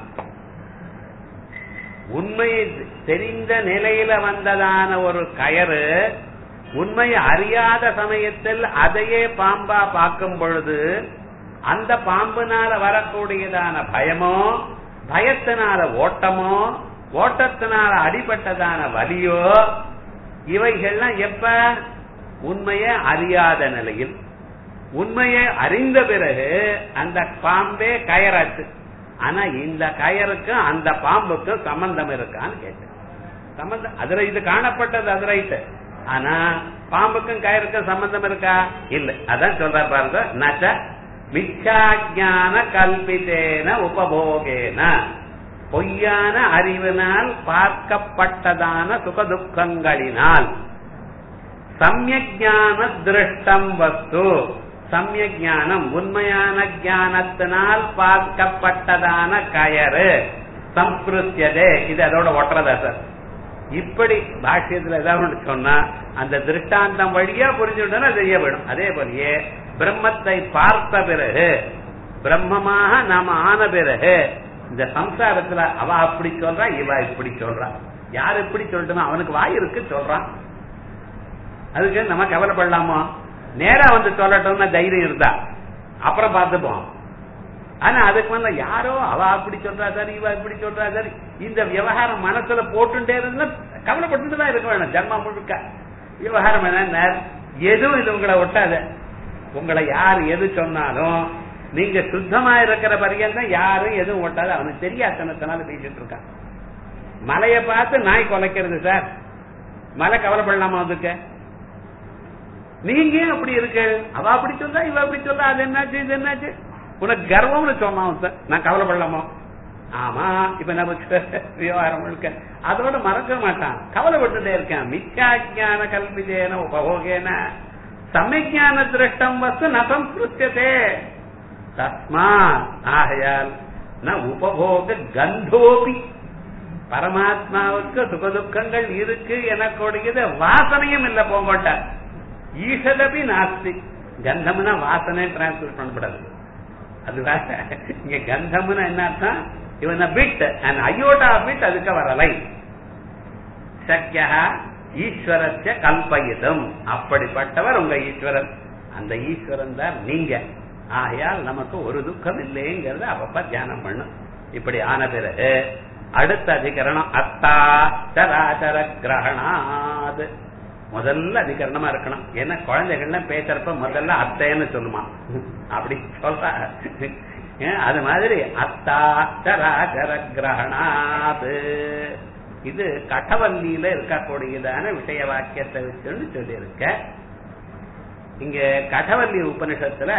உண்மை தெரிந்த நிலையில வந்ததான ஒரு கயறு உண்மை அறியாத சமயத்தில் அதையே பாம்பா பார்க்கும் பொழுது அந்த பாம்புனால வரக்கூடியதான பயமோ பயத்தினால ஓட்டமோ ஓட்டத்தினால அடிபட்டதான வலியோ இவைகள்லாம் எப்ப உண்மையை அறியாத நிலையில் உண்மையை அறிந்த பிறகு அந்த பாம்பே கயராச்சு ஆனா இந்த கயருக்கும் அந்த பாம்புக்கும் சம்பந்தம் இருக்கான்னு கேட்டேன் சம்பந்தம் அதுல இது காணப்பட்டது அது ரைட்டு ஆனா பாம்புக்கும் கயருக்கும் சம்பந்தம் இருக்கா இல்ல அதான் சொல்றாரு பாருங்க நச்ச மிச்சாஜான கல்பித்தேன உபபோகேன பொய்யான அறிவினால் பார்க்கப்பட்டதான சுகதுக்கங்களினால் சமயஜான திருஷ்டம் வஸ்து சமயஜானம் உண்மையான ஞானத்தினால் பார்க்கப்பட்டதான கயறு சம்ஸ்கிருத்தியதே இது அதோட ஒட்டுறதா சார் இப்படி பாஷ்யத்துல ஏதாவது ஒன்று சொன்னா அந்த திருஷ்டாந்தம் வழியா புரிஞ்சுட்டோம்னா தெரிய போயிடும் அதே போலயே பிரம்மத்தை பார்த்த பிறகு பிரம்மமாக நாம ஆன பிறகு இந்த சம்சாரத்துல அவ அப்படி சொல்றா இவ இப்படி சொல்றா யார் இப்படி சொல்லட்டுமா அவனுக்கு வாய் இருக்கு சொல்றான் அதுக்கு நம்ம கவலைப்படலாமா நேரா வந்து சொல்லட்டோம்னா தைரியம் இருந்தா அப்புறம் பார்த்துப்போம் ஆனா அதுக்கு மேல யாரோ அவ அப்படி சொல்றா சார் இவ இப்படி சொல்றா சார் இந்த விவகாரம் மனசுல போட்டுட்டே இருந்தா கவலைப்பட்டு தான் இருக்க வேணும் ஜன்மா முழுக்க விவகாரம் என்ன எதுவும் இது உங்களை ஒட்டாத உங்களை யார் எது சொன்னாலும் நீங்க சுத்தமா இருக்கிற பரியந்தம் யாரும் எதுவும் ஒட்டாது அவனுக்கு தெரியாதனத்தினால பேசிட்டு இருக்கான் மலையை பார்த்து நாய் குலைக்கிறது சார் மலை கவலைப்படலாமா அதுக்கு நீங்க ஏன் அப்படி இருக்கு அவ அப்படி சொல்றா இவ அப்படி சொல்றா அது என்னாச்சு இது என்னாச்சு உனக்கு கர்வம்னு சொன்னான் சார் நான் கவலைப்படலாமா ஆமா இப்ப நமக்கு விவகாரம் முழுக்க அதோட மறக்க மாட்டான் கவலைப்பட்டுட்டே இருக்கேன் மிக்காஜான கல்விதேன உபபோகேன சமஜான திருஷ்டம் வஸ்து நசம்ஸ்கிருத்தியதே தஸ்மா ஆகையால் ந உபபோக கந்தோபி பரமாத்மாவுக்கு சுகதுக்கங்கள் இருக்கு எனக்கூடியது வாசனையும் இல்ல போங்கோட்ட ஈஷதபி நாஸ்தி கந்தம்னா வாசனை டிரான்ஸ்லேட் பண்ணப்படாது அது வேற இங்க கந்தம்னா என்ன அர்த்தம் இவன் பிட் அண்ட் அயோட்டா பிட் அதுக்கு வரலை சக்கியா ஈஸ்வரத்தை கல்பயிதம் அப்படிப்பட்டவர் உங்க ஈஸ்வரன் அந்த ஈஸ்வரன் தான் நீங்க ஆகையால் நமக்கு ஒரு துக்கம் இல்லைங்கிறத அப்பப்ப தியானம் பண்ணும் இப்படி ஆன பிறகு அடுத்த அதிகரணம் அத்தா சராசர கிரகணாது முதல்ல அதிகரணமா இருக்கணும் ஏன்னா குழந்தைகள்லாம் பேசுறப்ப முதல்ல அத்தைன்னு சொல்லுமா அப்படி சொல்ற அது மாதிரி அத்தா சராசர கிரகணாது இது கடவல்லியில இருக்கக்கூடியதான விஷய வாக்கியத்தை வச்சுன்னு சொல்லியிருக்க இங்க கடவல்லி உபனிஷத்துல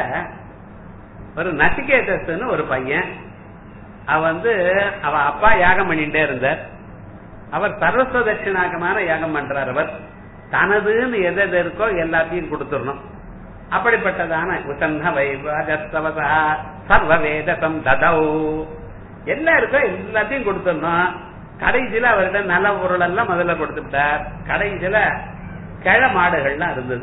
ஒரு நசிகேதஸ்ன்னு ஒரு பையன் அவ வந்து அவ அப்பா யாகம் பண்ணிட்டே இருந்தார் அவர் சர்வஸ்வ தட்சிணாகமான யாகம் பண்றார் அவர் தனதுன்னு எது எது இருக்கோ எல்லாத்தையும் கொடுத்துடணும் அப்படிப்பட்டதான உசன்ன வைவாகஸ்தவசா சர்வ வேதசம் ததௌ எல்லாம் இருக்கோ எல்லாத்தையும் கொடுத்துடணும் கடைசியில அவர்கிட்ட நல்ல பொருள் எல்லாம் முதல்ல கொடுத்துட்டார் கடைசியில கிழ மாடுகள்லாம் இருந்தது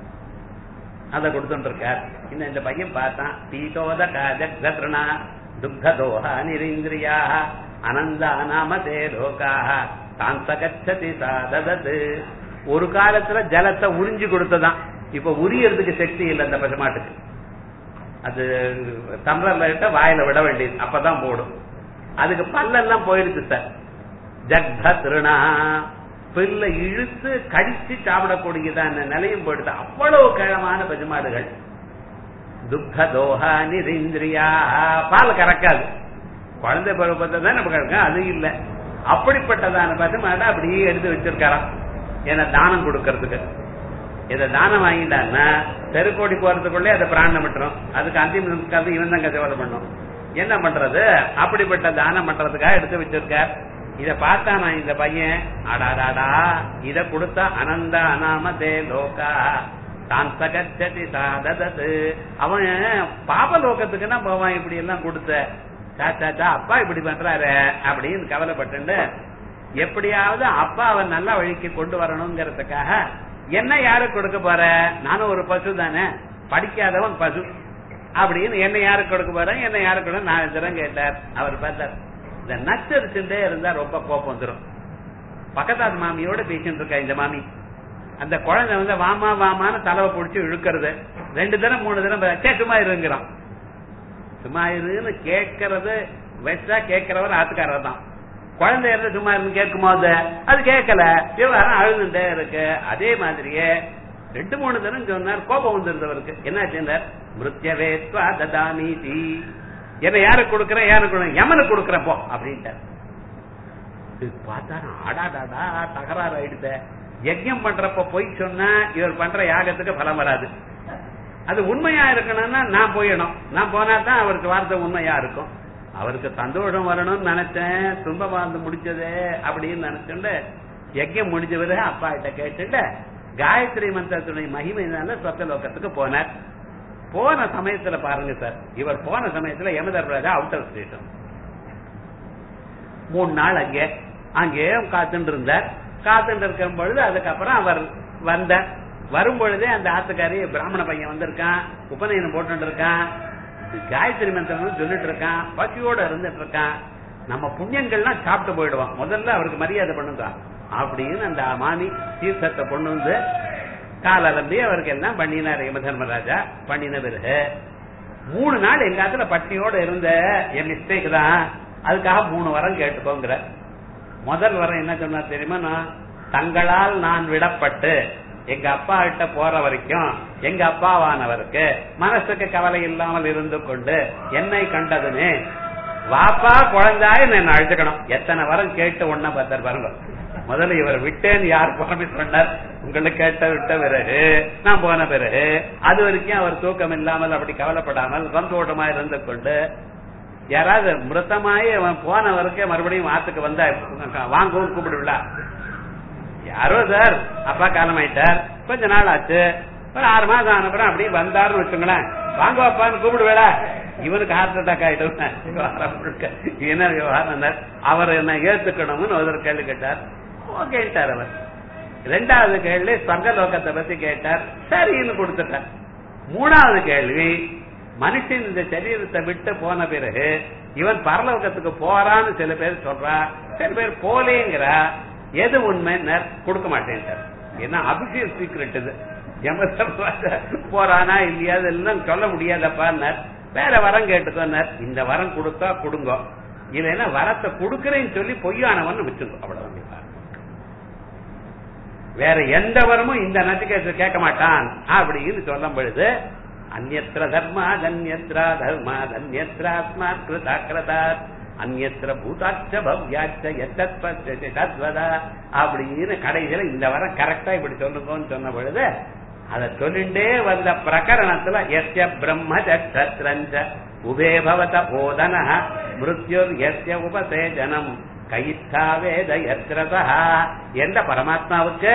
அதை கொடுத்துட்டு இருக்கார் இன்னும் இந்த பையன் பார்த்தான் பீதோத காஜக்தத்ரணா துக்ததோஹா நிரீந்திரியா அனந்த அனாமதே லோகாக தாந்தகச்சதி சாததது ஒரு காலத்துல ஜலத்தை உறிஞ்சு கொடுத்ததான் இப்ப உரியறதுக்கு சக்தி இல்லை அந்த பசுமாட்டுக்கு அது தம்பர்ல கிட்ட வாயில விட வேண்டியது அப்பதான் போடும் அதுக்கு பல்லெல்லாம் போயிடுச்சு சார் ஜக்த திருணா பில்ல இழுத்து கடிச்சு சாப்பிடக்கூடியதான நிலையும் போயிடுது அவ்வளவு கிழமான பசுமாடுகள் துக்க தோஹா நிரிந்திரியா பால் கறக்காது குழந்தை பருவத்தை தான் நம்ம கறக்க அது இல்ல அப்படிப்பட்டதான பசுமாடை அப்படியே எடுத்து வச்சிருக்காராம் ஏன்னா தானம் கொடுக்கறதுக்கு இதை தானம் வாங்கிட்டான்னா தெருக்கோடி போறதுக்குள்ளே அதை பிராணம் விட்டுரும் அதுக்கு அந்திம நமஸ்காரத்துக்கு இவன் தான் கதை பண்ணும் என்ன பண்றது அப்படிப்பட்ட தானம் பண்றதுக்காக எடுத்து வச்சிருக்கார் இத பார்த்தா நான் இந்த பையன் அடாடாடா இத கொடுத்தா அனந்த அனாம தே லோகா தான் சகச்சதி சாததது அவன் பாப லோகத்துக்குன்னா போவான் இப்படி எல்லாம் கொடுத்த சாச்சாச்சா அப்பா இப்படி பண்றாரு அப்படின்னு கவலைப்பட்டு எப்படியாவது அப்பா அவன் நல்ல வழிக்கு கொண்டு வரணுங்கிறதுக்காக என்ன யாரு கொடுக்க போற நானும் ஒரு பசு தானே படிக்காதவன் பசு அப்படின்னு என்ன யாருக்கு கொடுக்க போறேன் என்ன யாருக்கு கொடுக்க நான் தரம் கேட்டார் அவர் பார்த்தார் இந்த நச்சரிச்சுட்டே இருந்தா ரொம்ப கோபம் வந்துடும் பக்கத்தாத்து மாமியோட பேசிட்டு இருக்கா இந்த மாமி அந்த குழந்தை வந்து வாமா வாமான்னு தலைவை பிடிச்சி இழுக்கிறது ரெண்டு தினம் மூணு தினம் சே சும்மா இருங்கிறான் சும்மா இருன்னு கேட்கறது வச்சா கேட்கிறவர் ஆத்துக்காரர் தான் குழந்தை இருந்து சும்மா இருந்து கேட்கும் போது அது கேட்கல விவகாரம் அழுதுட்டே இருக்கு அதே மாதிரியே ரெண்டு மூணு தினம் சொன்னார் கோபம் வந்திருந்தவருக்கு என்ன சொன்னார் மிருத்யவேத்வா ததாமீதி என்ன யாருக்கு கொடுக்கறேன் யாருக்கு கொடுக்கறேன் யமனுக்கு கொடுக்கறேன் போ அப்படின்ட்டார் பார்த்தா ஆடாடாடா தகராறு ஆயிடுத யஜ்யம் பண்றப்ப போய் சொன்னா இவர் பண்ற யாகத்துக்கு பலம் வராது அது உண்மையா இருக்கணும்னா நான் போயிடணும் நான் போனா தான் அவருக்கு வார்த்தை உண்மையா இருக்கும் அவருக்கு சந்தோஷம் வரணும்னு நினைச்சேன் துன்பம் வாழ்ந்து முடிச்சதே அப்படின்னு நினைச்சுட்டு யஜ்யம் முடிஞ்ச பிறகு அப்பா கிட்ட கேட்டுட்டு காயத்ரி மந்திரத்துடைய மகிமையினால சொத்த லோகத்துக்கு போனார் போன சமயத்துல பாருங்க சார் இவர் போன சமயத்துல யமதர்மராஜா அவுட்டர் ஸ்டேஷன் மூணு நாள் அங்கே அங்கே காத்துட்டு இருந்தார் காத்துட்டு இருக்கும் பொழுது அதுக்கப்புறம் அவர் வந்த வரும் பொழுதே அந்த ஆத்துக்காரி பிராமண பையன் வந்திருக்கான் உபநயனம் போட்டு இருக்கான் காயத்ரி மந்திரம் சொல்லிட்டு இருக்கான் பசியோட இருந்துட்டு இருக்கான் நம்ம புண்ணியங்கள்லாம் சாப்பிட்டு போயிடுவான் முதல்ல அவருக்கு மரியாதை பண்ணுங்க அப்படின்னு அந்த மாமி தீர்த்தத்தை கொண்டு வந்து காலரம்பி அவருக்கு எல்லாம் பண்ணினார் யம தர்மராஜா பண்ணின பிறகு மூணு நாள் எங்க ஆத்துல பட்டினியோட இருந்த என் மிஸ்டேக் தான் அதுக்காக மூணு வரம் கேட்டுக்கோங்கிற முதல் வரம் என்ன சொன்னா தெரியுமா நான் தங்களால் நான் விடப்பட்டு எங்க அப்பா கிட்ட போற வரைக்கும் எங்க அப்பாவானவருக்கு மனசுக்கு கவலை இல்லாமல் இருந்து கொண்டு என்னை கண்டதுமே வாப்பா குழந்தாய் என்ன அழைச்சுக்கணும் எத்தனை வரம் கேட்டு ஒன்ன பத்தர் பாருங்க முதல்ல இவர் விட்டேன்னு யார் ப்ராமிஸ் பண்ணார் உங்களுக்கு கேட்ட விட்ட பிறகு நான் போன பிறகு அது வரைக்கும் அவர் தூக்கம் இல்லாமல் அப்படி கவலைப்படாமல் சந்தோஷமா இருந்து கொண்டு யாராவது மிருத்தமாயி அவன் போன வரைக்கும் மறுபடியும் ஆத்துக்கு வந்தா வாங்கவும் கூப்பிடுவிடா யாரோ சார் அப்பா காலமாயிட்டார் கொஞ்ச நாள் ஆச்சு ஒரு ஆறு மாசம் ஆனப்புறம் அப்படியே வந்தாருன்னு வச்சுங்களேன் வாங்க அப்பான்னு கூப்பிடுவேடா இவனுக்கு ஹார்ட் அட்டாக் ஆயிடும் விவகாரம் முழுக்க என்ன விவகாரம் அவர் என்ன ஏத்துக்கணும்னு ஒரு கேள்வி கேட்டார் ஓகேட்டார் அவர் ரெண்டாவது கேள்வி சொர்க்கலோகத்தை பத்தி கேட்டார் சரின்னு கொடுத்துட்டார் மூணாவது கேள்வி மனுஷன் இந்த சரீரத்தை விட்டு போன பிறகு இவன் பரலோகத்துக்கு போறான்னு சில பேர் சொல்றா சில பேர் போலேங்கிறா எது உண்மை கொடுக்க மாட்டேன் ஏன்னா அபிஷியல் சீக்ரெட் இது போறானா இல்லையா எல்லாம் சொல்ல முடியாதப்பான்னார் வேற வரம் கேட்டுக்கோன்னார் இந்த வரம் கொடுத்தா கொடுங்க இல்லைன்னா வரத்தை கொடுக்கறேன்னு சொல்லி பொய்யானவன் வச்சுக்கோ அவ்வளவுதான் வேற எந்த வரமும் இந்த நச்சிகேச கேட்க மாட்டான் அப்படின்னு சொல்லும் பொழுது அந்நத்திர தர்மா தன்யத்ரா தர்மா தன்யத்ராத்மா கிருதா கிருதா அந்நத்திர பூதாச்ச பவ்யாச்ச எத்தத்வதா அப்படின்னு கடைசியில இந்த வரம் கரெக்டா இப்படி சொல்லுங்கன்னு சொன்ன பொழுது அத சொல்லிண்டே வந்த பிரகரணத்துல எஸ்ய பிரம்ம சத்ரஞ்ச உபே பவத போதன மிருத்யுர் எஸ்ய உபசேஜனம் கைத்தா வேத எத்திரதா எந்த பரமாத்மாவுக்கு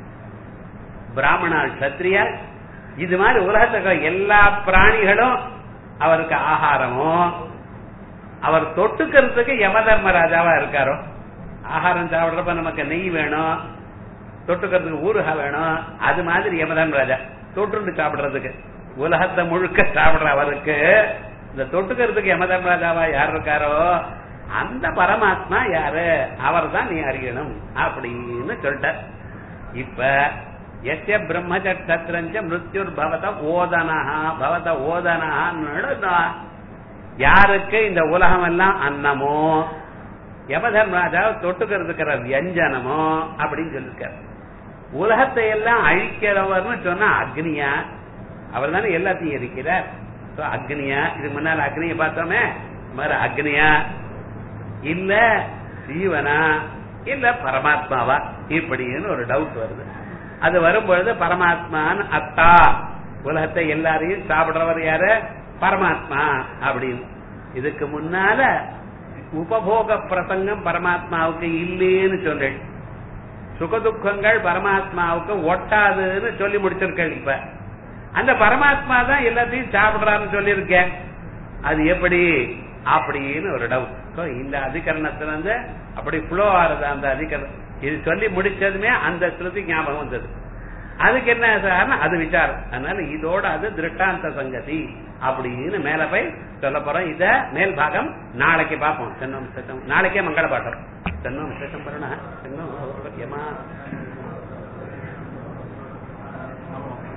பிராமணால் சத்திரியர் இது மாதிரி உலகத்துக்கு எல்லா பிராணிகளும் அவருக்கு ஆகாரமும் அவர் தொட்டுக்கிறதுக்கு யம தர்மராஜாவா இருக்காரோ ஆகாரம் சாப்பிடுறப்ப நமக்கு நெய் வேணும் தொட்டுக்கிறதுக்கு ஊருகா வேணும் அது மாதிரி யமதர்மராஜா தொட்டுண்டு சாப்பிடுறதுக்கு உலகத்தை முழுக்க சாப்பிடுற அவருக்கு இந்த தொட்டுக்கிறதுக்கு யமதர்மராஜாவா யார் இருக்காரோ அந்த பரமாத்மா யாரு அவர் தான் நீ அறியணும் அப்படின்னு சொல்லிட்டார் இப்ப எஸ்ய பிரம்மச்சத்திரஞ்ச மிருத்யுர் பவத ஓதனஹா பவத ஓதனஹா யாருக்கு இந்த உலகம் எல்லாம் அன்னமோ யமதர்மராஜா தொட்டுக்கிறதுக்கிற வியஞ்சனமோ அப்படின்னு சொல்லிருக்காரு உலகத்தை எல்லாம் அழிக்கிறவர்னு சொன்னா அக்னியா அவர் தானே எல்லாத்தையும் இருக்கிறார் அக்னியா இதுக்கு முன்னால அக்னியை பார்த்தோமே மாதிரி அக்னியா இல்ல ஜீவனா இல்ல பரமாத்மாவா இப்படின்னு ஒரு டவுட் வருது அது வரும்பொழுது பரமாத்மான்னு அத்தா உலகத்தை எல்லாரையும் சாப்பிடுறவர் யாரு பரமாத்மா அப்படின்னு இதுக்கு முன்னால உபபோக பிரசங்கம் பரமாத்மாவுக்கு இல்லேன்னு சொல்றேன் சுகதுக்கங்கள் பரமாத்மாவுக்கு ஒட்டாதுன்னு சொல்லி முடிச்சிருக்கேன் இப்ப அந்த பரமாத்மா தான் எல்லாத்தையும் சாப்பிடுறான்னு சொல்லியிருக்கேன் அது எப்படி அப்படின்னு ஒரு டவுட் இந்த அதிகரணத்துல வந்து அப்படி புளோ ஆறுது அந்த அதிகரணம் இது சொல்லி முடிச்சதுமே அந்த ஸ்ருதி ஞாபகம் வந்தது அதுக்கு என்ன சார்னா அது விசாரம் அதனால இதோட அது திருஷ்டாந்த சங்கதி அப்படின்னு மேல போய் சொல்ல போறோம் இத மேல் பாகம் நாளைக்கு பார்ப்போம் சென்னம் சத்தம் நாளைக்கே மங்கள பாட்டம் சென்னம் சத்தம் பரண சென்னம் சௌகரியமா